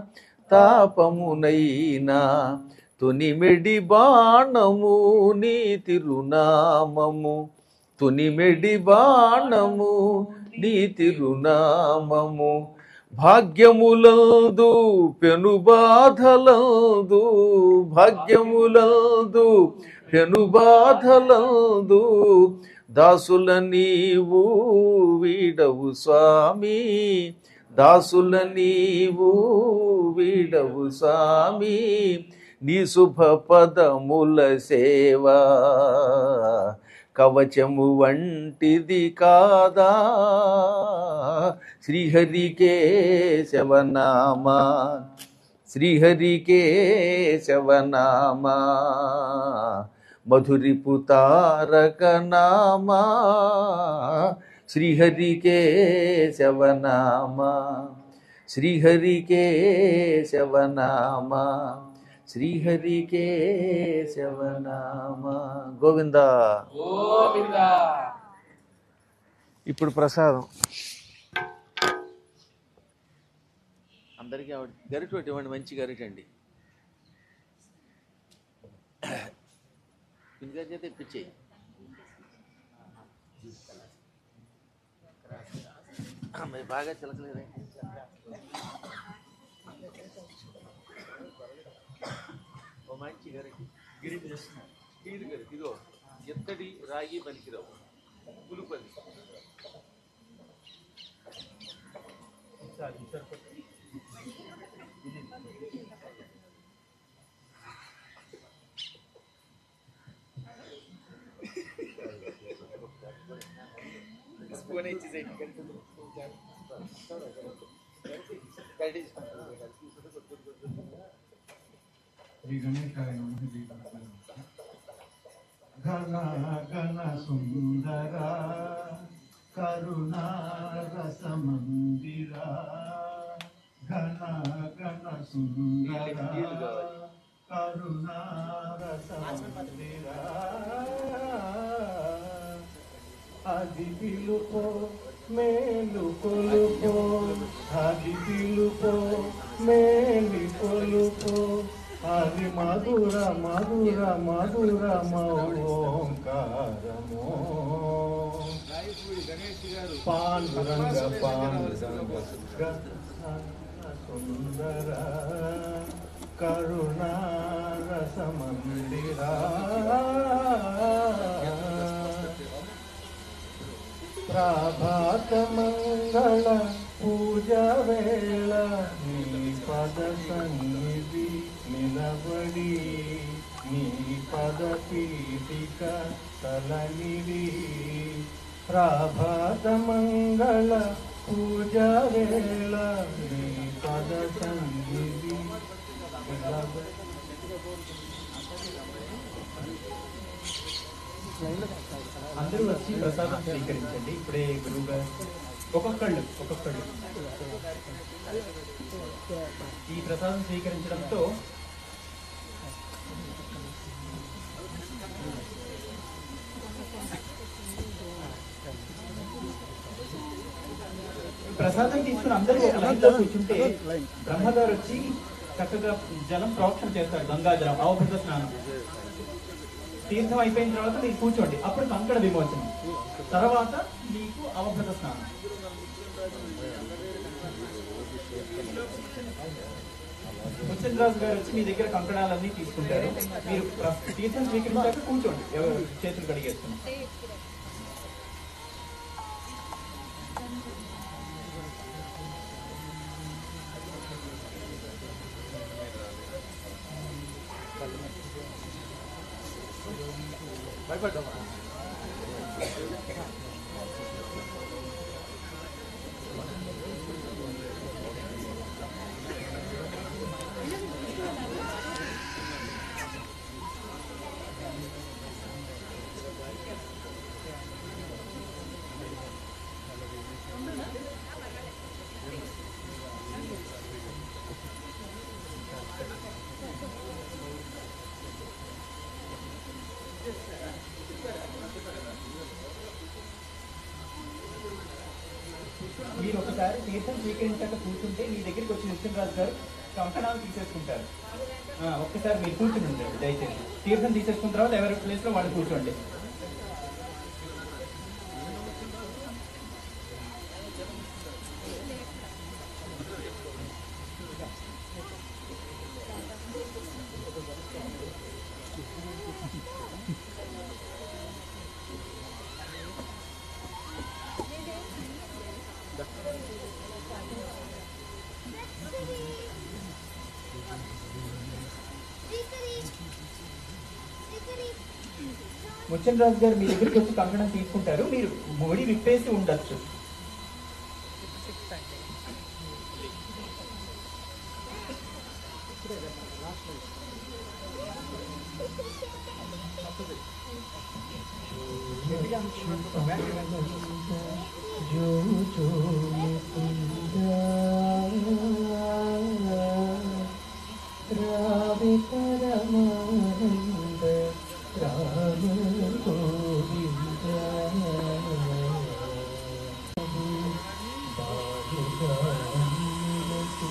తాపమునైనా తునిమెడి బాణము నీ తిరునామము తునిమెడి బాణము నీ తిరునామము భాగ్యములందు పెనుబాధలందు భాగ్యములందు పెనుబాధలందు దాసుల నీవు వీడవు స్వామి దాసుల నీవు వీడవు స్వామి నీ శుభ పదముల సేవా కవచము వంటిది కాదా శ్రీహరికేశవనామా శ్రీహరికేశవనామా మధురిపుతారక నామా శ్రీహరికేశవనామా శ్రీహరికేశవనామా శ్రీహరికేశవనామా గోవింద ఇప్పుడు ప్రసాదం అందరికీ ఆవిడ గరిట ఇవ్వండి మంచి గరిట అండి ఇంకా చేత ఇప్పించేయి మరి బాగా చిలకలేదే ఓ మంచి గరిట గిరి స్టీల్ గరిట ఇదో ఎత్తడి రాగి పనికిరావు పులుపది స్పూన్ ఇచ్చేసేయి శ్రీ గణేశాయ నమః శ్రీ గణేశాయ నమః. ఘన ఘన సుందర కరుణా రస మందిర ఘన ఘన సుందర కరుణా రస మందిర అది పిలుపో మేలు కొలుపో అది పిలుపో మేలి కొలుపో అది మధుర మధుర మధుర ఓంకారమో పాండురంగ పాండురంగ సుందర కరుణా రస మందిరా ప్రభాత మంగళ పూజ వేళ నీ పద సన్నిధి నిలబడి నీ పద పీఠిక తలనిడి ప్రభాత మంగళ పూజ వేళ నీ పద సన్నిధి నిలబడి అందరూ వచ్చి ప్రసాదం స్వీకరించండి ఇప్పుడే గురువు గారు ఒక్కొక్కళ్ళు ఒక్కొక్కళ్ళు ఈ ప్రసాదం స్వీకరించడంతో ప్రసాదం తీసుకుని అందరూ ఒక లైన్ లో కూర్చుంటే బ్రహ్మగారు వచ్చి చక్కగా జలం ప్రోక్షణ చేస్తారు గంగా జలం అవభృత స్నానం తీర్థం అయిపోయిన తర్వాత మీరు కూర్చోండి అప్పుడు కంకణ విమోచనం తర్వాత మీకు అవభృత స్నానం ముచ్చంద్రాజు గారు వచ్చి మీ దగ్గర కంకణాలన్నీ తీసుకుంటారు మీరు ప్ర- తీర్థం స్వీకరించాక కూర్చోండి ఎవరు చేతులు కడిగేస్తున్నారు మీరు ఒకసారి తీర్థం స్వీకరించాక కూర్చుంటే మీ దగ్గరికి వచ్చి ముత్యంరాజు గారు కంకణాలు తీసేసుకుంటారు ఆ, ఒక్కసారి మీరు కూర్చుని ఉండండి దయచేసి తీర్థం తీసేసుకున్న తర్వాత ఎవరి ప్లేస్ లో వాళ్ళు కూర్చోండి ముత్యంరాజు గారు మీ దగ్గరికి వచ్చి కంకణం తీసుకుంటారు మీరు ముడి విప్పేసి ఉండొచ్చు जो जो मुकुंद रावे परमानंद राम गोविंद बालगामिनसु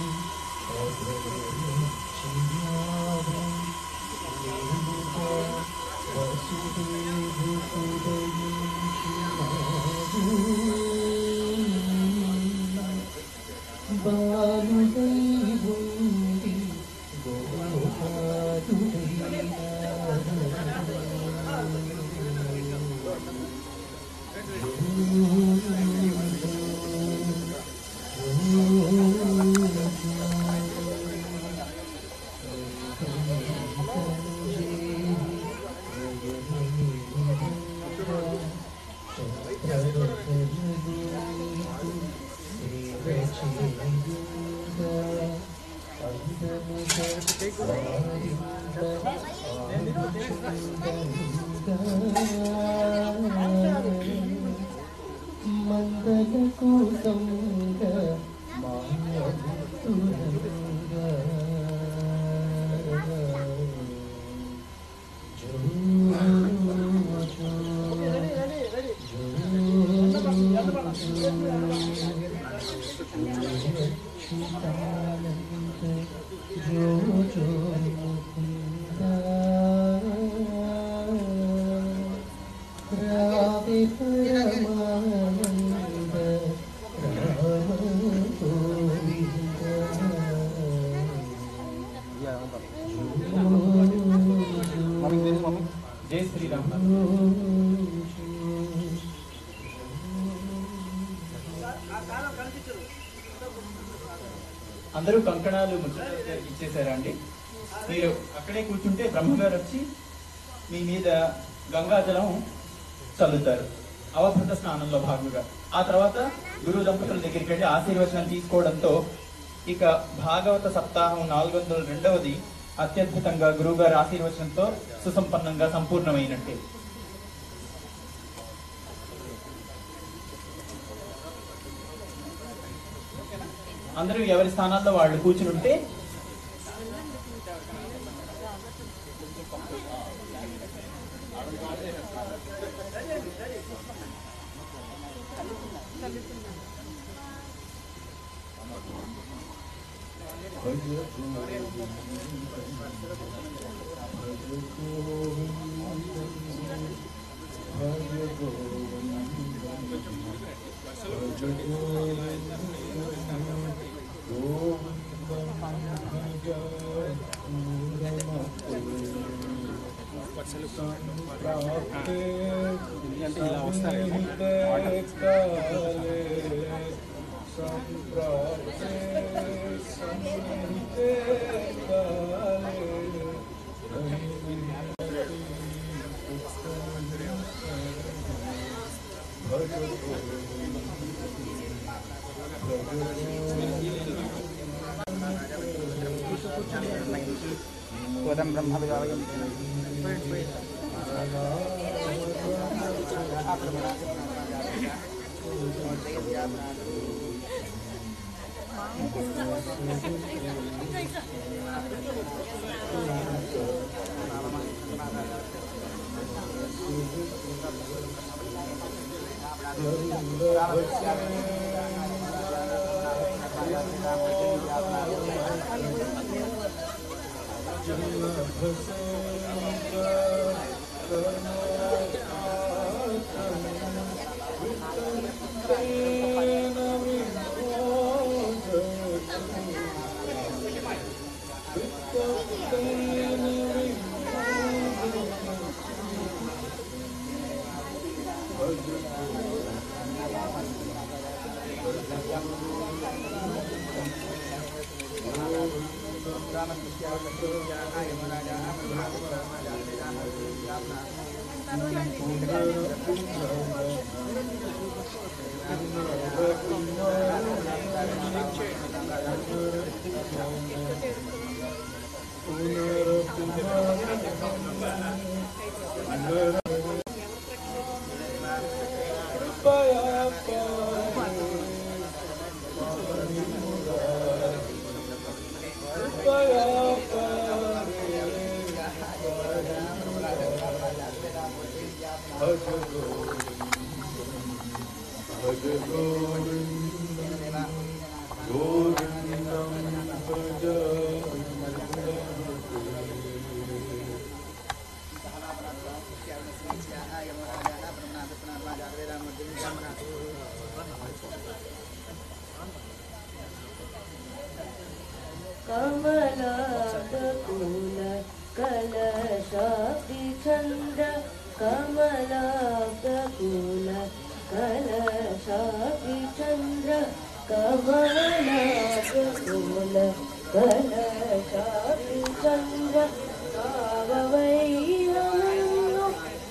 మందలకు సంగ రావి పరమానంద రామ గోవింద జై శ్రీరామ్ అందరూ కంకణాలు ముచ్చటరాజు గారికి ఇచ్చేసారా అండి మీరు అక్కడే కూర్చుంటే బ్రహ్మగారు వచ్చి మీ మీద గంగాజలం చల్లుతారు అవభృత స్నానంలో భాగంగా ఆ తర్వాత గురు దంపతుల దగ్గరికి వెళ్ళి ఆశీర్వచనం తీసుకోవడంతో ఇక భాగవత సప్తాహం నాలుగు వందల రెండవది అత్యద్భుతంగా గురువుగారి ఆశీర్వచనంతో సుసంపన్నంగా సంపూర్ణమైనట్టే అందరూ ఎవరి స్థానాల్లో వాళ్ళు కూర్చుని ఉంటే ఎందుకంటే ఇలా వస్తారు కోదం బ్రహ్మ విధానం कमलाकुल कलशाब्दिचन्द्र कमलाकुल कलशाब्दिचन्द्र कमलाकुल कलशाब्दिचन्द्र काववैरमनु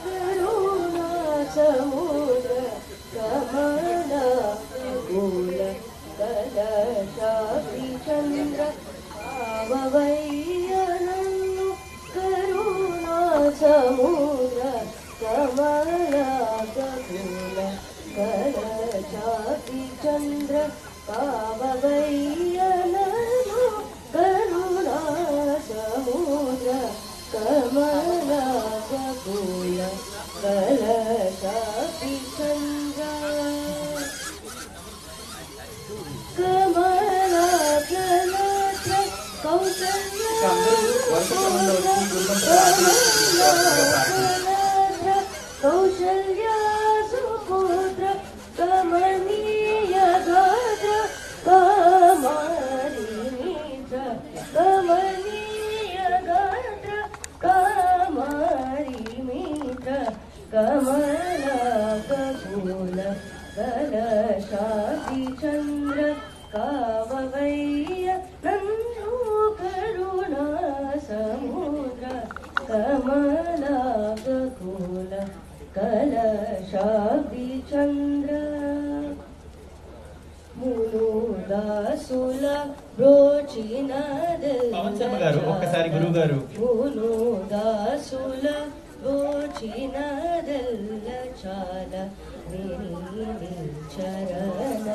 करुणासमुद्र कमलाकुल कलशाब्दिचन्द्र काववैरमनु करुणासमुद्र कमलाकुल कलशाब्दिचन्द्र काववैरमनु करुणासमुद्र कमलाकुल कलशाब्दिचन्द्र కమలాకలత్ర కౌసల్య కమలాకలత్ర కౌసల్య సుపుత్ర కమనీయ గాత్ర కమారి మిత్ర కమనీయ గాత్ర కమారి మిత్ర కమలాకూల కలశాది చంద్ర కావవయ్య నన్ను కరుణా సముద్ర కమలాకూల కలశాది చంద్ర మును దాసుల బ్రోచిన పవన్ శర్మ గారు ఒక్కసారి గురువు గారు పూను దాసుల బ్రోచిన చాలా చరణ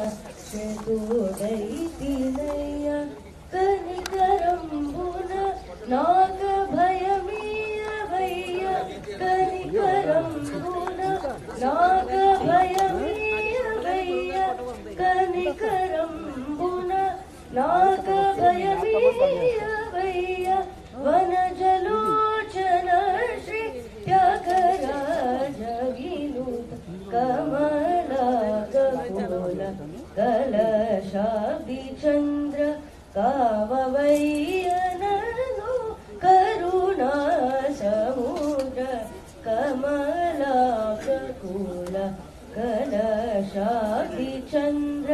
చతుడైతినయ్య కనికరంబున నాగ భయమీయవయ్య కనికరంబున నాగ భయమీయవయ్య కనికరంబున నాగ భయమీయవయ్య వనజలోచన శ్రీ త్యాగరాజ వినుత కమలాగోల కలశాబ్ది చంద్ర కావవయ్యనను కరుణా సముద్ర కమలాగోల కలశాబ్ది చంద్ర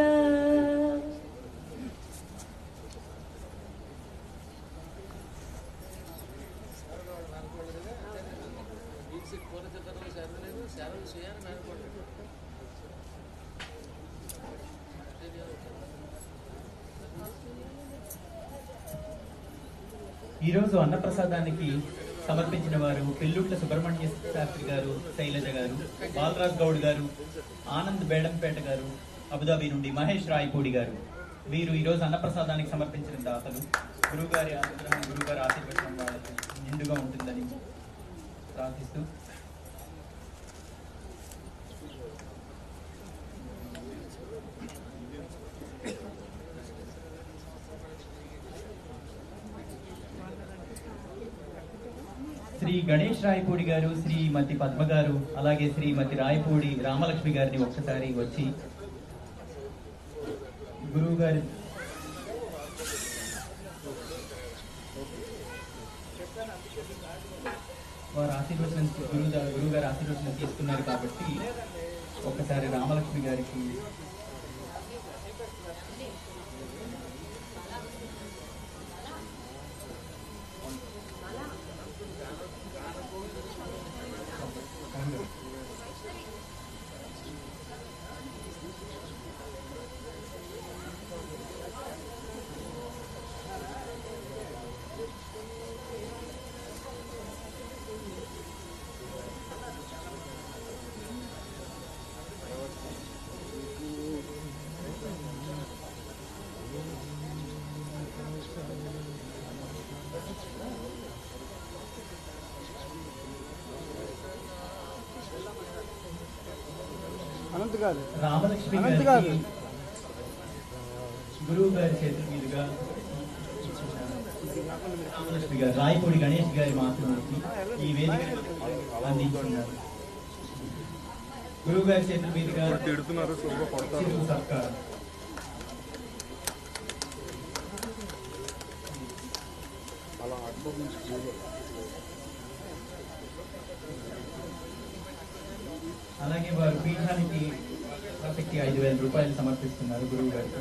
ఈరోజు అన్నప్రసాదానికి సమర్పించిన వారు పెళ్ళుట్ల సుబ్రహ్మణ్య శాస్త్రి గారు శైలజ గారు బాలరాజ్ గౌడ్ గారు ఆనంద్ బేడంపేట గారు అబుదాబి నుండి మహేష్ రాయపూడి గారు వీరు ఈరోజు అన్నప్రసాదానికి సమర్పించిన దాతలు గురుగారి అనుగ్రహం గురుగారి ఆశీర్వచనం వాళ్ళకి నిండుగా ఉంటుందని ప్రార్థిస్తూ శ్రీ గణేష్ రాయపూడి గారు శ్రీమతి పద్మ గారు అలాగే శ్రీమతి రాయపూడి రామలక్ష్మి గారిని ఒక్కసారి వచ్చి గురువు గారి వారు ఆశీర్వచనం గురువు గురువు గారు ఆశీర్వచనం తీసుకున్నారు కాబట్టి ఒక్కసారి రామలక్ష్మి గారికి అనంత్ గారు రామలక్ష్మి అనంత్ గారికి గారు. గురువు గారి చేతుల మీదుగా రామలక్ష్మి గారు రాయపూడి గణేష్ గారి మాతృమూర్తి ఈ వేదిక అందించున్నారు గురువు గారి చేతుల మీదుగా చిరు సత్కారం అలాగే వారు పీఠానికి ప్రసక్తి ఐదు వేల రూపాయలు సమర్పిస్తున్నారు గురువు గారికి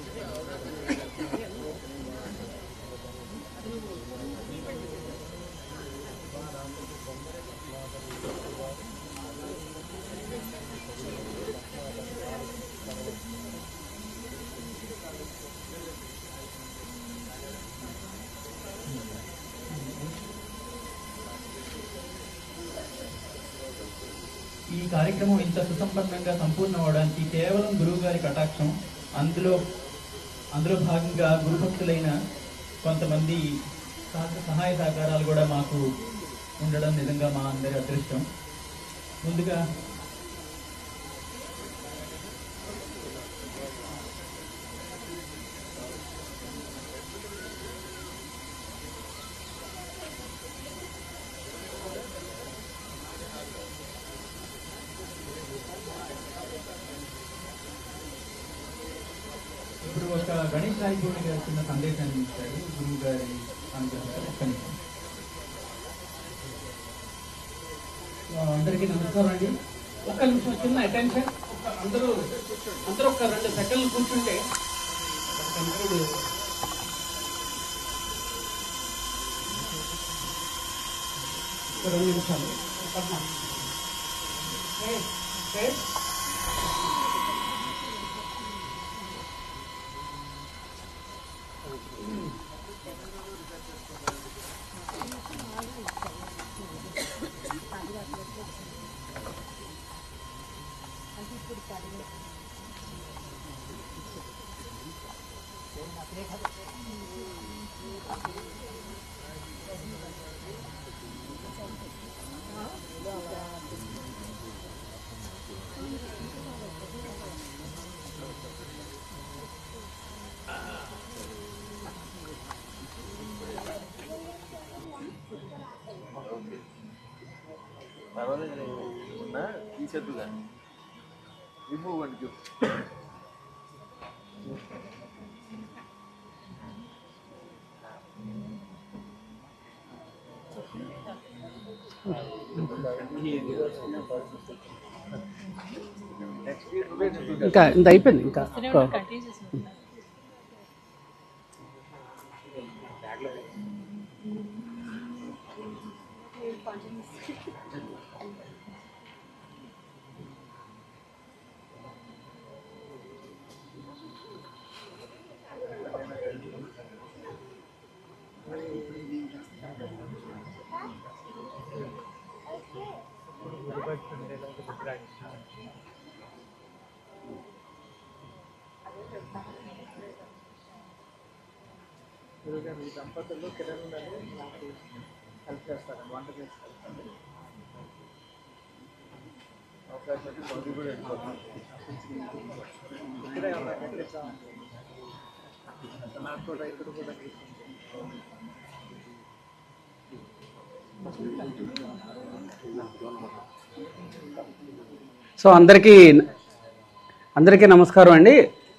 ఈ కార్యక్రమం ఇంత సుసంపన్నంగా సంపూర్ణం అవడానికి కేవలం గురువు గారి కటాక్షం అందులో అందులో భాగంగా గురుభక్తులైన కొంతమంది సహ- సహాయ సహకారాలు కూడా మాకు ఉండడం నిజంగా మా అందరి అదృష్టం ముందుగా ఇప్పుడు ఒక గణేష్ రాయపూడి గారు చిన్న సందేశాన్ని ఇచ్చారు గురువు గారి అనుగ్రహంతో ఒక్క నిమిషం. ఆ, అందరికీ నమస్కారం అండి ఒక్క నిమిషం చిన్న అటెన్షన్ అందరూ అందరూ ఒక రెండు సెకండ్లు కూర్చుంటే ఒక నిమిషం ఒక రెండు నిమిషాలు పద్మ. ఏ, ఏ? పర్వాలేదు ఉన్నా తీసేద్దు కానీ రిమూవ్ అండ్ గిఫ్ట్ ఇంకా ఇంత అయిపోయింది ఇంకా ఒక- ఈ దంపతులు కిరణ్ నాకు హెల్ప్ చేస్తారు వంట చేసి కలుపుతారు. అవకాశం ఉంటే మందు కూడా వెళ్ళిపోతాం ఇక్కడే ఉన్నాయి కట్టిస్తాం నాకు కూడా ఇక్కడ కూడా సో అందరికీ అందరికీ నమస్కారం అండి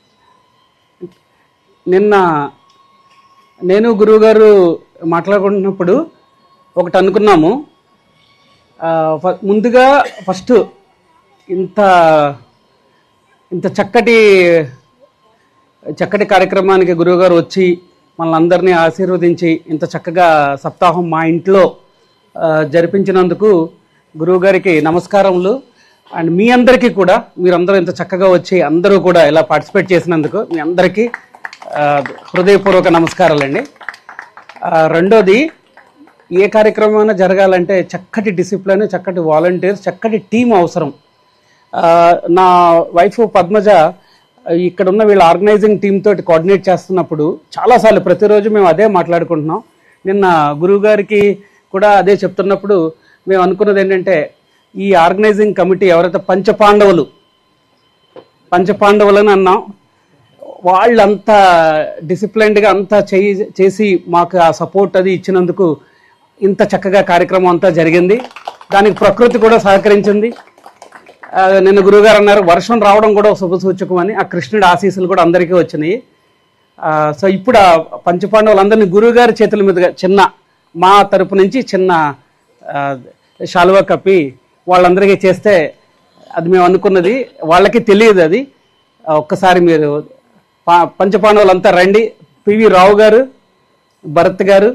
నిన్న నేను గురువుగారు మాట్లాడుకుంటున్నప్పుడు ఒకటి అనుకున్నాము ఆ, ఫ- ముందుగా ఫస్ట్ ఇంత ఇంత చక్కటి చక్కటి కార్యక్రమానికి గురువుగారు వచ్చి మనల్ని అందరినీ ఆశీర్వదించి ఇంత చక్కగా సప్తాహం మా ఇంట్లో ఆ, జరిపించినందుకు గురువుగారికి నమస్కారములు అండ్ మీ అందరికీ కూడా మీరందరూ ఇంత చక్కగా వచ్చి అందరూ కూడా ఇలా పార్టిసిపేట్ చేసినందుకు మీ అందరికీ ఆ, హృదయపూర్వక నమస్కారాలండి ఆ, రెండోది ఏ కార్యక్రమమైనా జరగాలంటే చక్కటి డిసిప్లిన్ చక్కటి వాలంటీర్స్ చక్కటి టీం అవసరం ఆ, నా వైఫ్ పద్మజ ఇక్కడ ఉన్న వీళ్ళ ఆర్గనైజింగ్ టీమ్ తోటి కోఆర్డినేట్ చేస్తున్నప్పుడు చాలాసార్లు ప్రతిరోజు మేము అదే మాట్లాడుకుంటున్నాం నిన్న గురువు గారికి కూడా అదే చెప్తున్నప్పుడు మేము అనుకున్నది ఏంటంటే ఈ ఆర్గనైజింగ్ కమిటీ ఎవరైతే పంచపాండవులు పంచపాండవులని అన్నాం వాళ్ళంతా డిసిప్లైన్డ్గా అంతా చేయి చేసి మాకు ఆ సపోర్ట్ అది ఇచ్చినందుకు ఇంత చక్కగా కార్యక్రమం అంతా జరిగింది దానికి ప్రకృతి కూడా సహకరించింది ఆ, నిన్న గురువుగారు అన్నారు వర్షం రావడం కూడా ఒక శుభసూచకం అని ఆ కృష్ణుడి ఆశీస్సులు కూడా అందరికీ వచ్చినాయి ఆ, సో ఇప్పుడు ఆ పంచపాండవులందరినీ గురువుగారి చేతుల మీదుగా చిన్న మా తరపు నుంచి చిన్న ఆ, శాలువా కప్పి వాళ్ళందరికీ చేస్తే అది మేము అనుకున్నది వాళ్ళకి తెలియదు అది ఆ, ఒక్కసారి మీరు పా- పంచపాండవులంతా రండి పివి రావు గారు భరత్ గారు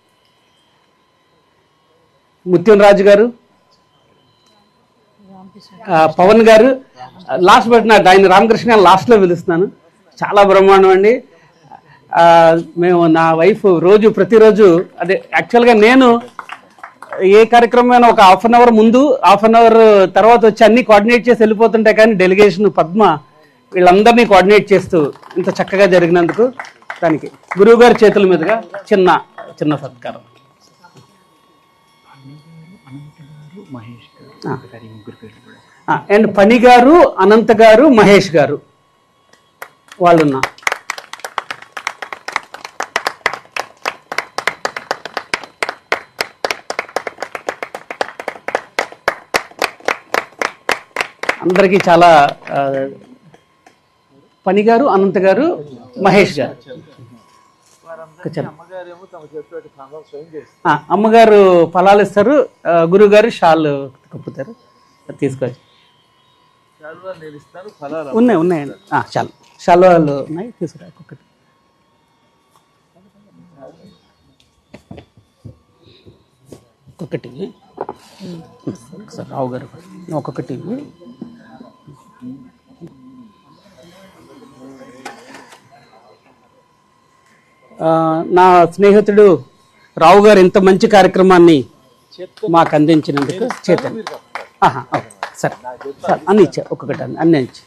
ముత్యం రాజు గారు ఆ, పవన్ గారు లాస్ట్ బట్ నా ఆయన రామకృష్ణ గారు లాస్ట్ లో పిలుస్తున్నాను చాలా బ్రహ్మాండం అండి ఆ, మేము నా వైఫ్ రోజు ప్రతిరోజు అదే యాక్చువల్గా నేను ఏ కార్యక్రమమైనా ఒక హాఫ్ అన్ అవర్ ముందు హాఫ్ అన్ అవర్ తర్వాత వచ్చి అన్ని కోఆర్డినేట్ చేసి వెళ్ళిపోతుంటాయి కానీ డెలిగేషన్ పద్మ వీళ్ళందరినీ కోఆర్డినేట్ చేస్తూ ఇంత చక్కగా జరిగినందుకు దానికి గురువు గారి చేతుల మీదుగా చిన్న చిన్న సత్కారం అండ్ పని గారు అనంత్ గారు మహేష్ గారు వాళ్ళున్నా అందరికీ చాలా ఆ, పని గారు అనంత్ గారు మహేష్ గారు కూర్చోండి. అమ్మగారేమో తమ చేతితో ఖానం స్వయం చేస్తారు ఆ, అమ్మగారు ఫలాలు ఇస్తారు ఆ, గురువుగారు షాల్ కప్పుతారు అది తీసుకోవచ్చు చాలా నేను ఇస్తాను ఫలాలు ఉన్నాయి ఉన్నాయండి ఆ, చాలు షాల్వాలు ఉన్నాయి తీసుకురా ఒక్కొక్కటి ఒక్కొక్కటి ఒకసారి రావు గారు ఒక్కొక్కటి ఆ, నా స్నేహితుడు రావు గారు ఇంత మంచి కార్యక్రమాన్ని మాకు అందించినందుకు చేతన్ ఆహా, ఓకే. సరే సార్ అన్ని ఇచ్చా ఒక్కొక్కటి అన్ని అన్నీ ఇచ్చి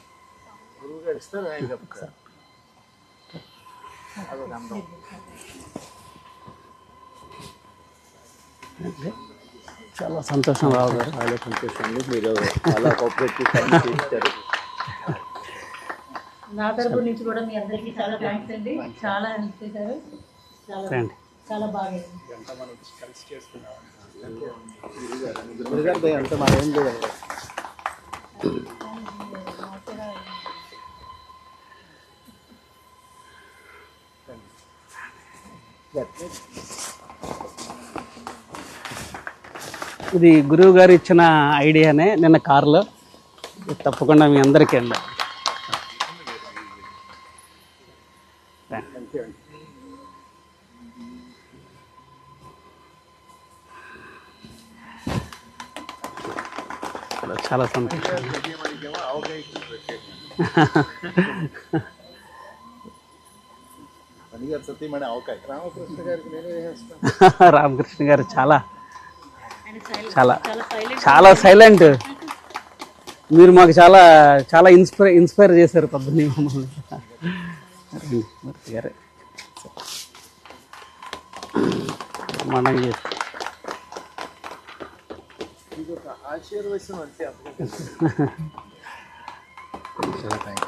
చాలా సంతోషం రావు గారు చాలా సంతోషం అండి మీరు చాలా కోఆపరేటివ్ చేస్తారు నా తరపు నుంచి కూడా మీ అందరికీ చాలా థ్యాంక్స్ అండి చాలా హెల్ప్ చేశారు చాలా రండి. చాలా బాగా గురుగారు అంతా మనం ఏం లేదండి ఇది గురువు గారు ఇచ్చిన ఐడియానే నిన్న కారులో ఇది తప్పకుండా మీ అందరికీ అండి చాలా చాలా సంతోషం పనిగారు సత్యమణి అవకాయ రామకృష్ణ గారికి నేనే వేసేస్తాను రామకృష్ణ గారు చాలా చాలా చాలా సైలెంట్ మీరు మాకు చాలా చాలా ఇన్స్పైర్ ఇన్స్పైర్ చేశారు పొద్దున్నే మమ్మల్ని రండి, మూర్తి గారు మనం చేసి ఇది ఒక ఆశీర్వచనం అంతే అందుకే చాలా థ్యాంక్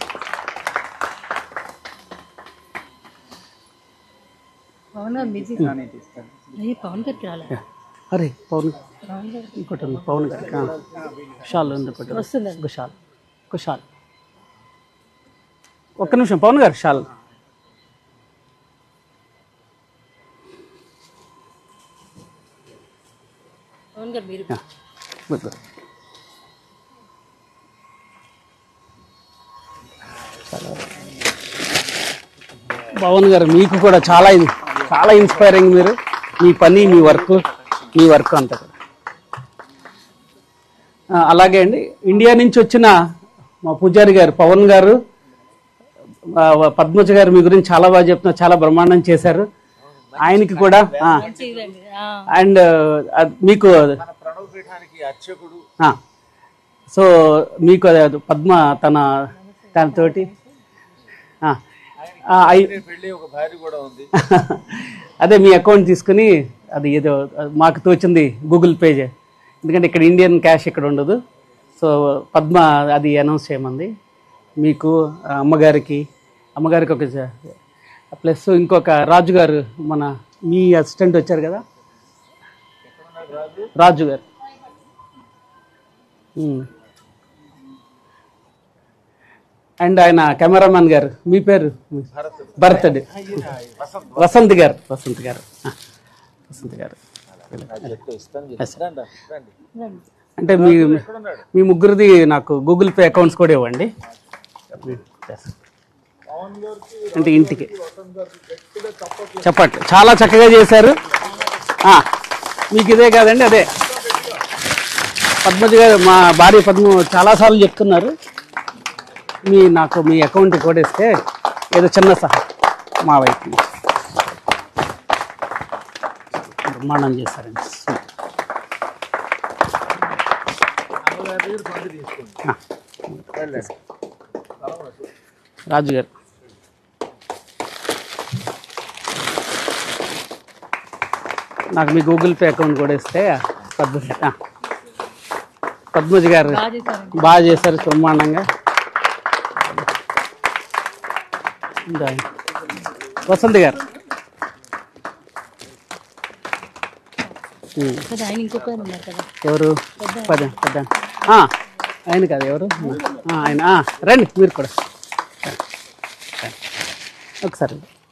పవన్ గారు బిజీ అయ్యి పవన్ గారికి రాలే అరే పవన్ ఇంకోటి ఉంది పవన్ గారికి ఆ. షాల్ ఉంది ఒకటి వస్తుందండి. ఒక షాల్ ఒక షాల్ ఒక్క నిమిషం పవన్ గారు షాల్ పవన్ గారు మీరు వద్దు. చాలా పవన్ గారు మీకు కూడా చాలా ఇన్- చాలా ఇన్స్పైరింగ్ మీరు మీ పని మీ వర్క్ మీ వర్క్ అంతా కూడా ఆ, అలాగే అండి ఇండియా నుంచి వచ్చిన మా పూజారి గారు పవన్ గారు ఆ, పద్మజ గారు మీ గురించి చాలా బాగా చెప్తున్నారు చాలా బ్రహ్మాండం చేశారు ఆయనకి కూడా ఆ, మంచిదండి ఆ. అండ్ అది మీకు మన ప్రణవ పీఠానికి అర్చకుడు ఆ, సో మీకు అది పద్మ తన తనతోటి ఆ, ఆ, ఐ- పెళ్లి ఒక భార్య కూడా ఉంది అదే మీ అకౌంట్ తీసుకుని అది ఏదో మాకు తోచింది గూగుల్ పే చే- ఎందుకంటే ఇక్కడ ఇండియన్ క్యాష్ ఇక్కడ ఉండదు సో పద్మ అది అనౌన్స్ చేయమంది మీకు ఆ, అమ్మగారికి అమ్మగారికి ఒక జ- ప్లస్ ఇంకొక రాజు గారు మన మీ అసిస్టెంట్ వచ్చారు కదా రాజు గారు ఉమ్. అండ్ ఆయన కెమెరామ్యాన్ గారు మీ పేరు భరత్ అండి వసంత్ గారు వసంత్ గారు ఆ, వసంత్ గారు Yes, sir. అంటే మీ మీ ముగ్గురిది నాకు గూగుల్ పే అకౌంట్స్ కూడా ఇవ్వండి Yes. అంటే ఇంటికి చెప్పట్లు చాలా చక్కగా చేశారు ఆ, మీకు ఇదే కాదండి అదే పద్మజ గారు మా భార్య పద్మ చాలాసార్లు చెప్తున్నారు మీ నాకు మీ అకౌంట్ కూడా ఇస్తే ఏదో చిన్న సహా మా వైపు నుంచి. బ్రహ్మాండం చేశారండి అమ్మగారి దగ్గర పండు తీసుకోండి వెళ్ళండి రాజు గారు నాకు మీ గూగుల్ పే అకౌంట్ కూడా ఇస్తే పద్మజ ఆ. పద్మజ గారు బాగా చేశారండి బాగా చేశారు బ్రహ్మాండంగా ఇంకా వసంత్ గారు ఉమ్. కదా ఆయన ఇంకొక ఆయన ఉన్నారు కదా ఎవరు పద పెద్ద ఆ, ఆయన కాదు ఎవరు ఆ, ఆయన ఆ, రండి మీరు కూడా రండి. రండి. ఒకసారి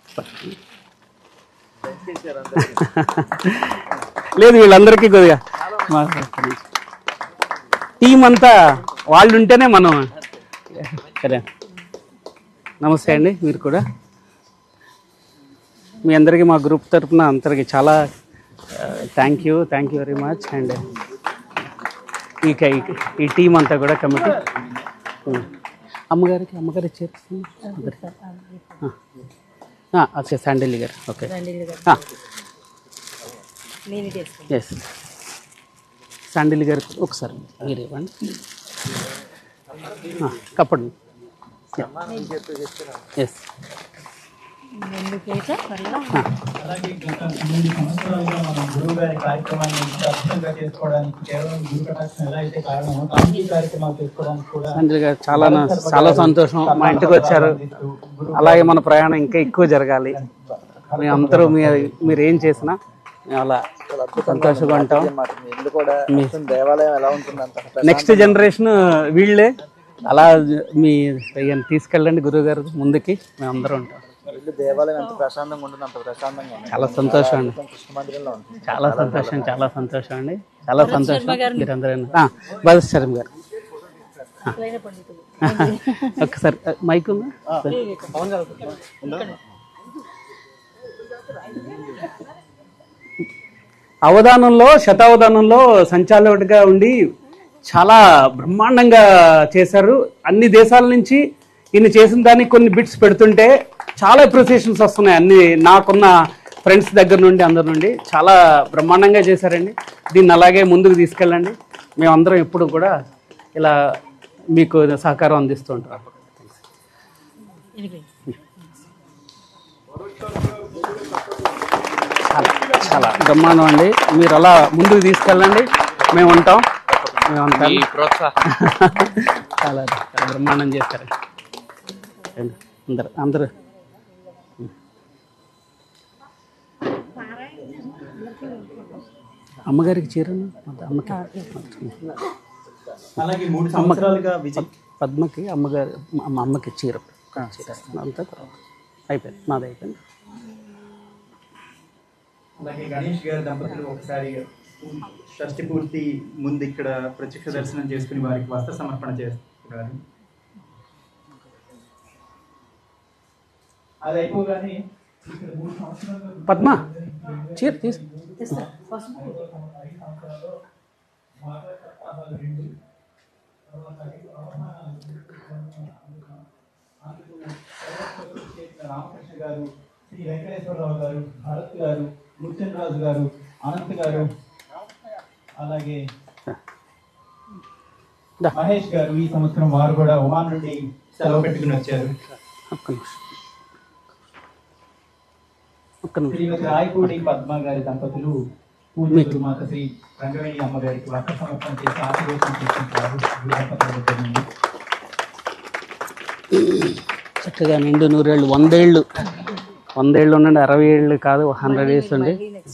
లేదు వీళ్ళందరికీ కొద్దిగా మా- టీం అంతా వాళ్ళు ఉంటేనే మనం సరే నమస్తే అండి మీరు కూడా మీ అందరికీ మా గ్రూప్ తరపున అందరికీ చాలా thank you thank you very much and ఈ క- ఈ- ఈ టీం అంతా కూడా కమిటీ ఉం. అమ్మగారికి అమ్మగారికి చేరుస్తుంది వచ్చే శాండిల్ గారు ఓకే రండి గారు నేనే చేసుకుంటాను ఎస్ శాండిల్ గారికి ఒకసారి మీరు ఇవ్వండి ఆ, కప్పండి ఎస్ అలాగే గత మూడు సంవత్సరాలుగా మనం గురువు గారి కార్యక్రమాన్ని ఇంత అద్భుతంగా చేసుకోవడానికి కేవలం గురు కటాక్షం ఎలా అయితే కారణమో తాంత్రిక కార్యక్రమాలు చేసుకోవడానికి కూడా సంజయ్ గారు చాలా నా- చాలా సంతోషం మా ఇంటికి వచ్చారు అలాగే మన ప్రయాణం ఇంకా ఎక్కువ జరగాలి మీ అందరూ మీ మీరు ఏం చేసినా మేము అలా సంతోషంగా ఉంటాం ఇల్లు కూడా మీ- దేవాలయం ఎలా ఉంటుంది అంత నెక్స్ట్ జనరేషన్ వీళ్ళే అలా మీ ఈయన తీసుకెళ్ళండి గురువు గారు ముందుకి మేము అందరం ఉంటాం ఇల్లు దేవాలయం ఎంత ప్రశాంతంగా ఉంటుంది అంత ప్రశాంతంగా ఉంది చాలా సంతోషం అండి కృష్ణ మందిరంలో ఉంటుంది చాలా సంతోషం చాలా సంతోషం అండి చాలా సంతోషం మీరందరూ బస్ శర్మ గారు ఒక్కసారి మైక్ ఉందా అవధానంలో శతావధానంలో సంచాలకుడిగా ఉండి చాలా బ్రహ్మాండంగా చేశారు అన్ని దేశాల నుంచి ఈయన చేసిన దానికి కొన్ని బిట్స్ పెడుతుంటే చాలా అప్రిసియేషన్స్ వస్తున్నాయి అన్ని నాకున్న ఫ్రెండ్స్ దగ్గర నుండి అందరి నుండి చాలా బ్రహ్మాండంగా చేశారండి దీన్ని అలాగే ముందుకు తీసుకెళ్ళండి మేమందరం ఎప్పుడు కూడా ఇలా మీకు సహకారం అందిస్తూ ఉంటాం చాలా చాలా బ్రహ్మాండం అండి మీరు అలా ముందుకు తీసుకెళ్ళండి మేము ఉంటాం మేము ఉంటాం చాలా చాలా బ్రహ్మాండం చేస్తారు రండి, అందరు అందరూ అమ్మగారికి చీరను అమ్మకి అలాగే మూడు సంవత్సరాలుగా విజయ్ పద్మకి అమ్మగారు మా అమ్మకి చీర చీర అంతా తర్వాత అయిపోయింది మాది అయిపోయింది అలాగే గణేష్ గారి దంపతులు ఒకసారి షష్టి పూర్తి ముందు ఇక్కడ ప్రత్యక్ష దర్శనం చేసుకుని వారికి వస్త్ర సమర్పణ చేస్తున్నారు అది అయిపోగానే ఇక్కడ మూడు సంవత్సరాలుగా పద్మ చీర తీసు రామకృష్ణ గారు శ్రీ వెంకటేశ్వరరావు గారు భరత్ గారు ముత్యం రాజు గారు అనంత్ గారు అలాగే దా. మహేష్ గారు ఈ సంవత్సరం వారు కూడా ఒమాన్ నుండి సెలవు పెట్టుకుని వచ్చారు ఒక్క నిమిషం ఒక్క నిమిషం శ్రీమతి రాయపూడి పద్మ గారి దంపతులు పూజలు మాత శ్రీ రంగవేణి అమ్మగారికి వస్త్ర సమర్పణ చేసి ఆశీర్వచనం తీసుకుంటారు ఈ దంపతుల దగ్గర నుండి చక్కగా నిండు నూరేళ్ళు వందేళ్ళు వందేళ్ళు ఉండండి అరవై ఏళ్ళు కాదు హండ్రెడ్ ఇయర్స్ ఉండి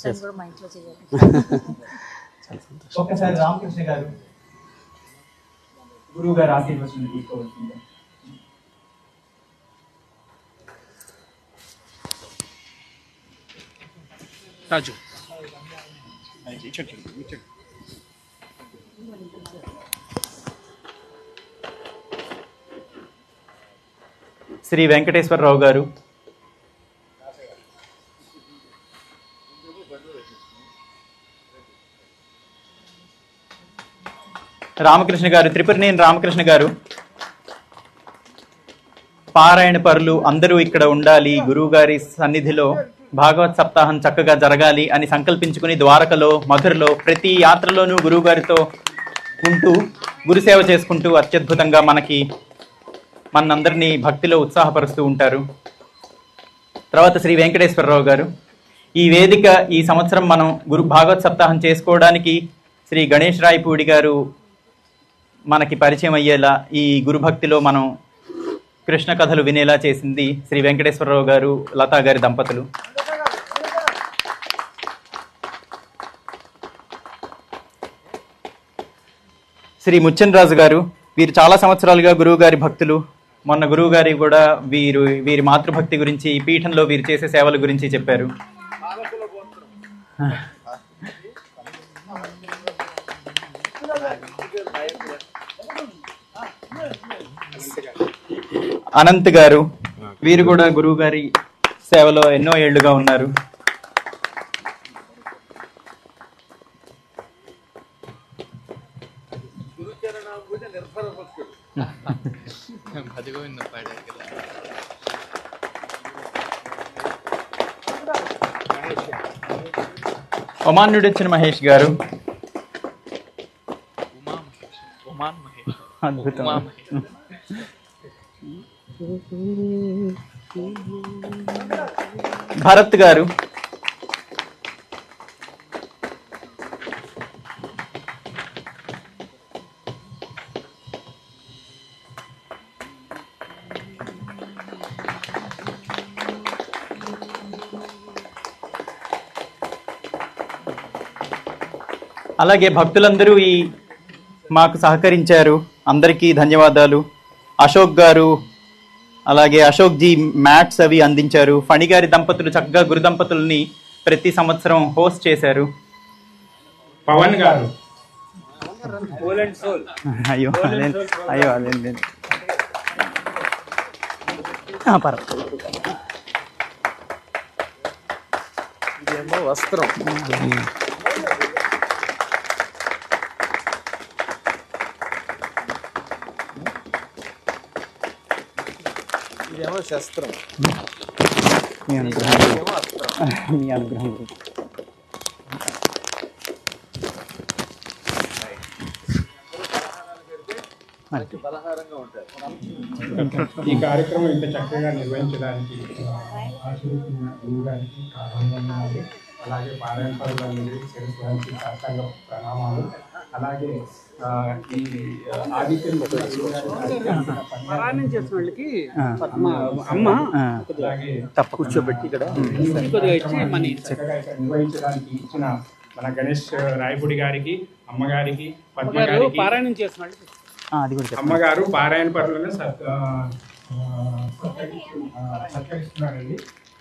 చాలా సంతోషం ఒక్కసారి రామకృష్ణ గారు గురువు గారు ఆశీర్వచనం తీసుకోవాల్సిందే రాజు శ్రీ వెంకటేశ్వరరావు గారు రామకృష్ణ గారు త్రిపురనేని రామకృష్ణ గారు పారాయణ పరులు అందరూ ఇక్కడ ఉండాలి గురువు గారి సన్నిధిలో భాగవత్ సప్తాహం చక్కగా జరగాలి అని సంకల్పించుకుని ద్వారకలో మధురలో ప్రతి యాత్రలోనూ గురువు గారితో ఉంటూ గురుసేవ చేసుకుంటూ అత్యద్భుతంగా మనకి మనందరినీ భక్తిలో ఉత్సాహపరుస్తూ ఉంటారు తర్వాత శ్రీ వెంకటేశ్వరరావు గారు ఈ వేదిక ఈ సంవత్సరం మనం గురు భాగవత్ సప్తాహం చేసుకోవడానికి శ్రీ గణేష్ రాయపూడి గారు మనకి పరిచయం అయ్యేలా ఈ గురు భక్తిలో మనం కృష్ణ కథలు వినేలా చేసింది శ్రీ వెంకటేశ్వరరావు గారు లతా గారి దంపతులు శ్రీ ముచ్చన్ రాజు గారు వీరు చాలా సంవత్సరాలుగా గురువు గారి భక్తులు మొన్న గురువు గారి కూడా వీరు వీరి మాతృభక్తి గురించి ఈ పీఠంలో వీరు చేసే సేవల గురించి చెప్పారు అనంత్ గారు వీరు కూడా గురువు గారి సేవలో ఎన్నో ఏళ్లుగా ఉన్నారు ఒమాన్ నుండి వచ్చిన మహేష్ గారు అద్భుతం భరత్ గారు అలాగే భక్తులందరూ ఈ మాకు సహకరించారు అందరికీ ధన్యవాదాలు అశోక్ గారు అలాగే అశోక్ జీ మ్యాట్స్ అవి అందించారు ఫణి గారి దంపతులు చక్కగా గురు దంపతుల్ని ప్రతి సంవత్సరం హోస్ట్ చేశారు పవన్ గారు అయ్యో అదే అయ్యో అదే లేదు ఆ, పర్వాలేదు ఇదేమో వస్త్రం ఇదేమో శస్త్రం మీ అనుగ్రహం ఇదేమో అస్త్రం మీ అనుగ్రహం మంచి బలహారంగా ఉంటారు ఈ కార్యక్రమం ఇంత చక్కగా నిర్వహించడానికి ఆశీర్వదించిన గురువు గారికి వందనాలు అలాగే పారాయణ పరులందరి శిరస్వానికి సాష్టాంగ ప్రణామాలు అలాగే ఆ, ఈ ఆదిత్య పారాయణం చేసిన వాళ్ళకి పద్మ అమ్మ అలాగే తప్ప కూర్చోబెట్టి ఇక్కడ కొద్దిగా ఇచ్చి మనీ చక్కగా ఇక్కడ నిర్వహించడానికి ఇచ్చిన మన గణేష్ రాయపూడి గారికి అమ్మగారికి పద్మ గారు గారికి పారాయణం చేసిన వాళ్ళకి ఆ, అది కూడా చెప్పండి అమ్మగారు పారాయణ పరులను సత్ ఆ, ఆ, సత్కరిస్తు- ఆ, సత్కరిస్తున్నారండి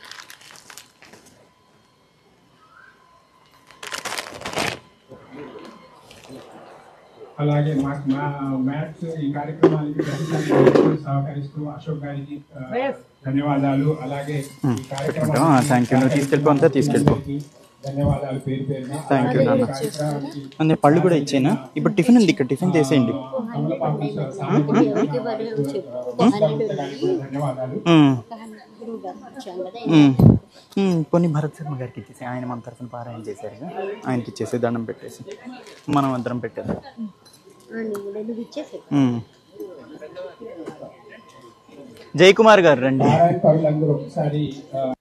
అలాగే మా మా మ్యాథ్స్ ఈ కార్యక్రమానికి ప్రతిసారి సహకరిస్తూ అశోక్ గారికి ఆ, ధన్యవాదాలు అలాగే ఈ కార్యక్రమానికి ఆ, thank you. నువ్వు తీసుకెళ్ళిపో అంతా తీసుకెళ్ళిపో. ధన్యవాదాలు పేరు పేరున థ్యాంక్ యూ అలాగే ఈ నాన్న కార్యక్రమానికి అన్నీ పళ్ళు కూడా ఇచ్చేనా ఇప్పుడు టిఫిన్ ఉంది ఇక్కడ టిఫిన్ చేసేయండి కమలపాకు సాయంత్రం ధన్యవాదాలు ఉమ్. ఉమ్. ఉమ్, పోనీ భరత్ శర్మ గారికి ఇచ్చేసి ఆయన మన తరఫున పారాయణ చేశారు ఆయనకి ఇచ్చేసి దండం పెట్టేసి మనం అందరం పెట్టేద్దాం ఉమ్. జయకుమార్ గారు రండి నారాయణ పరులందరూ ఒకసారి ఆ,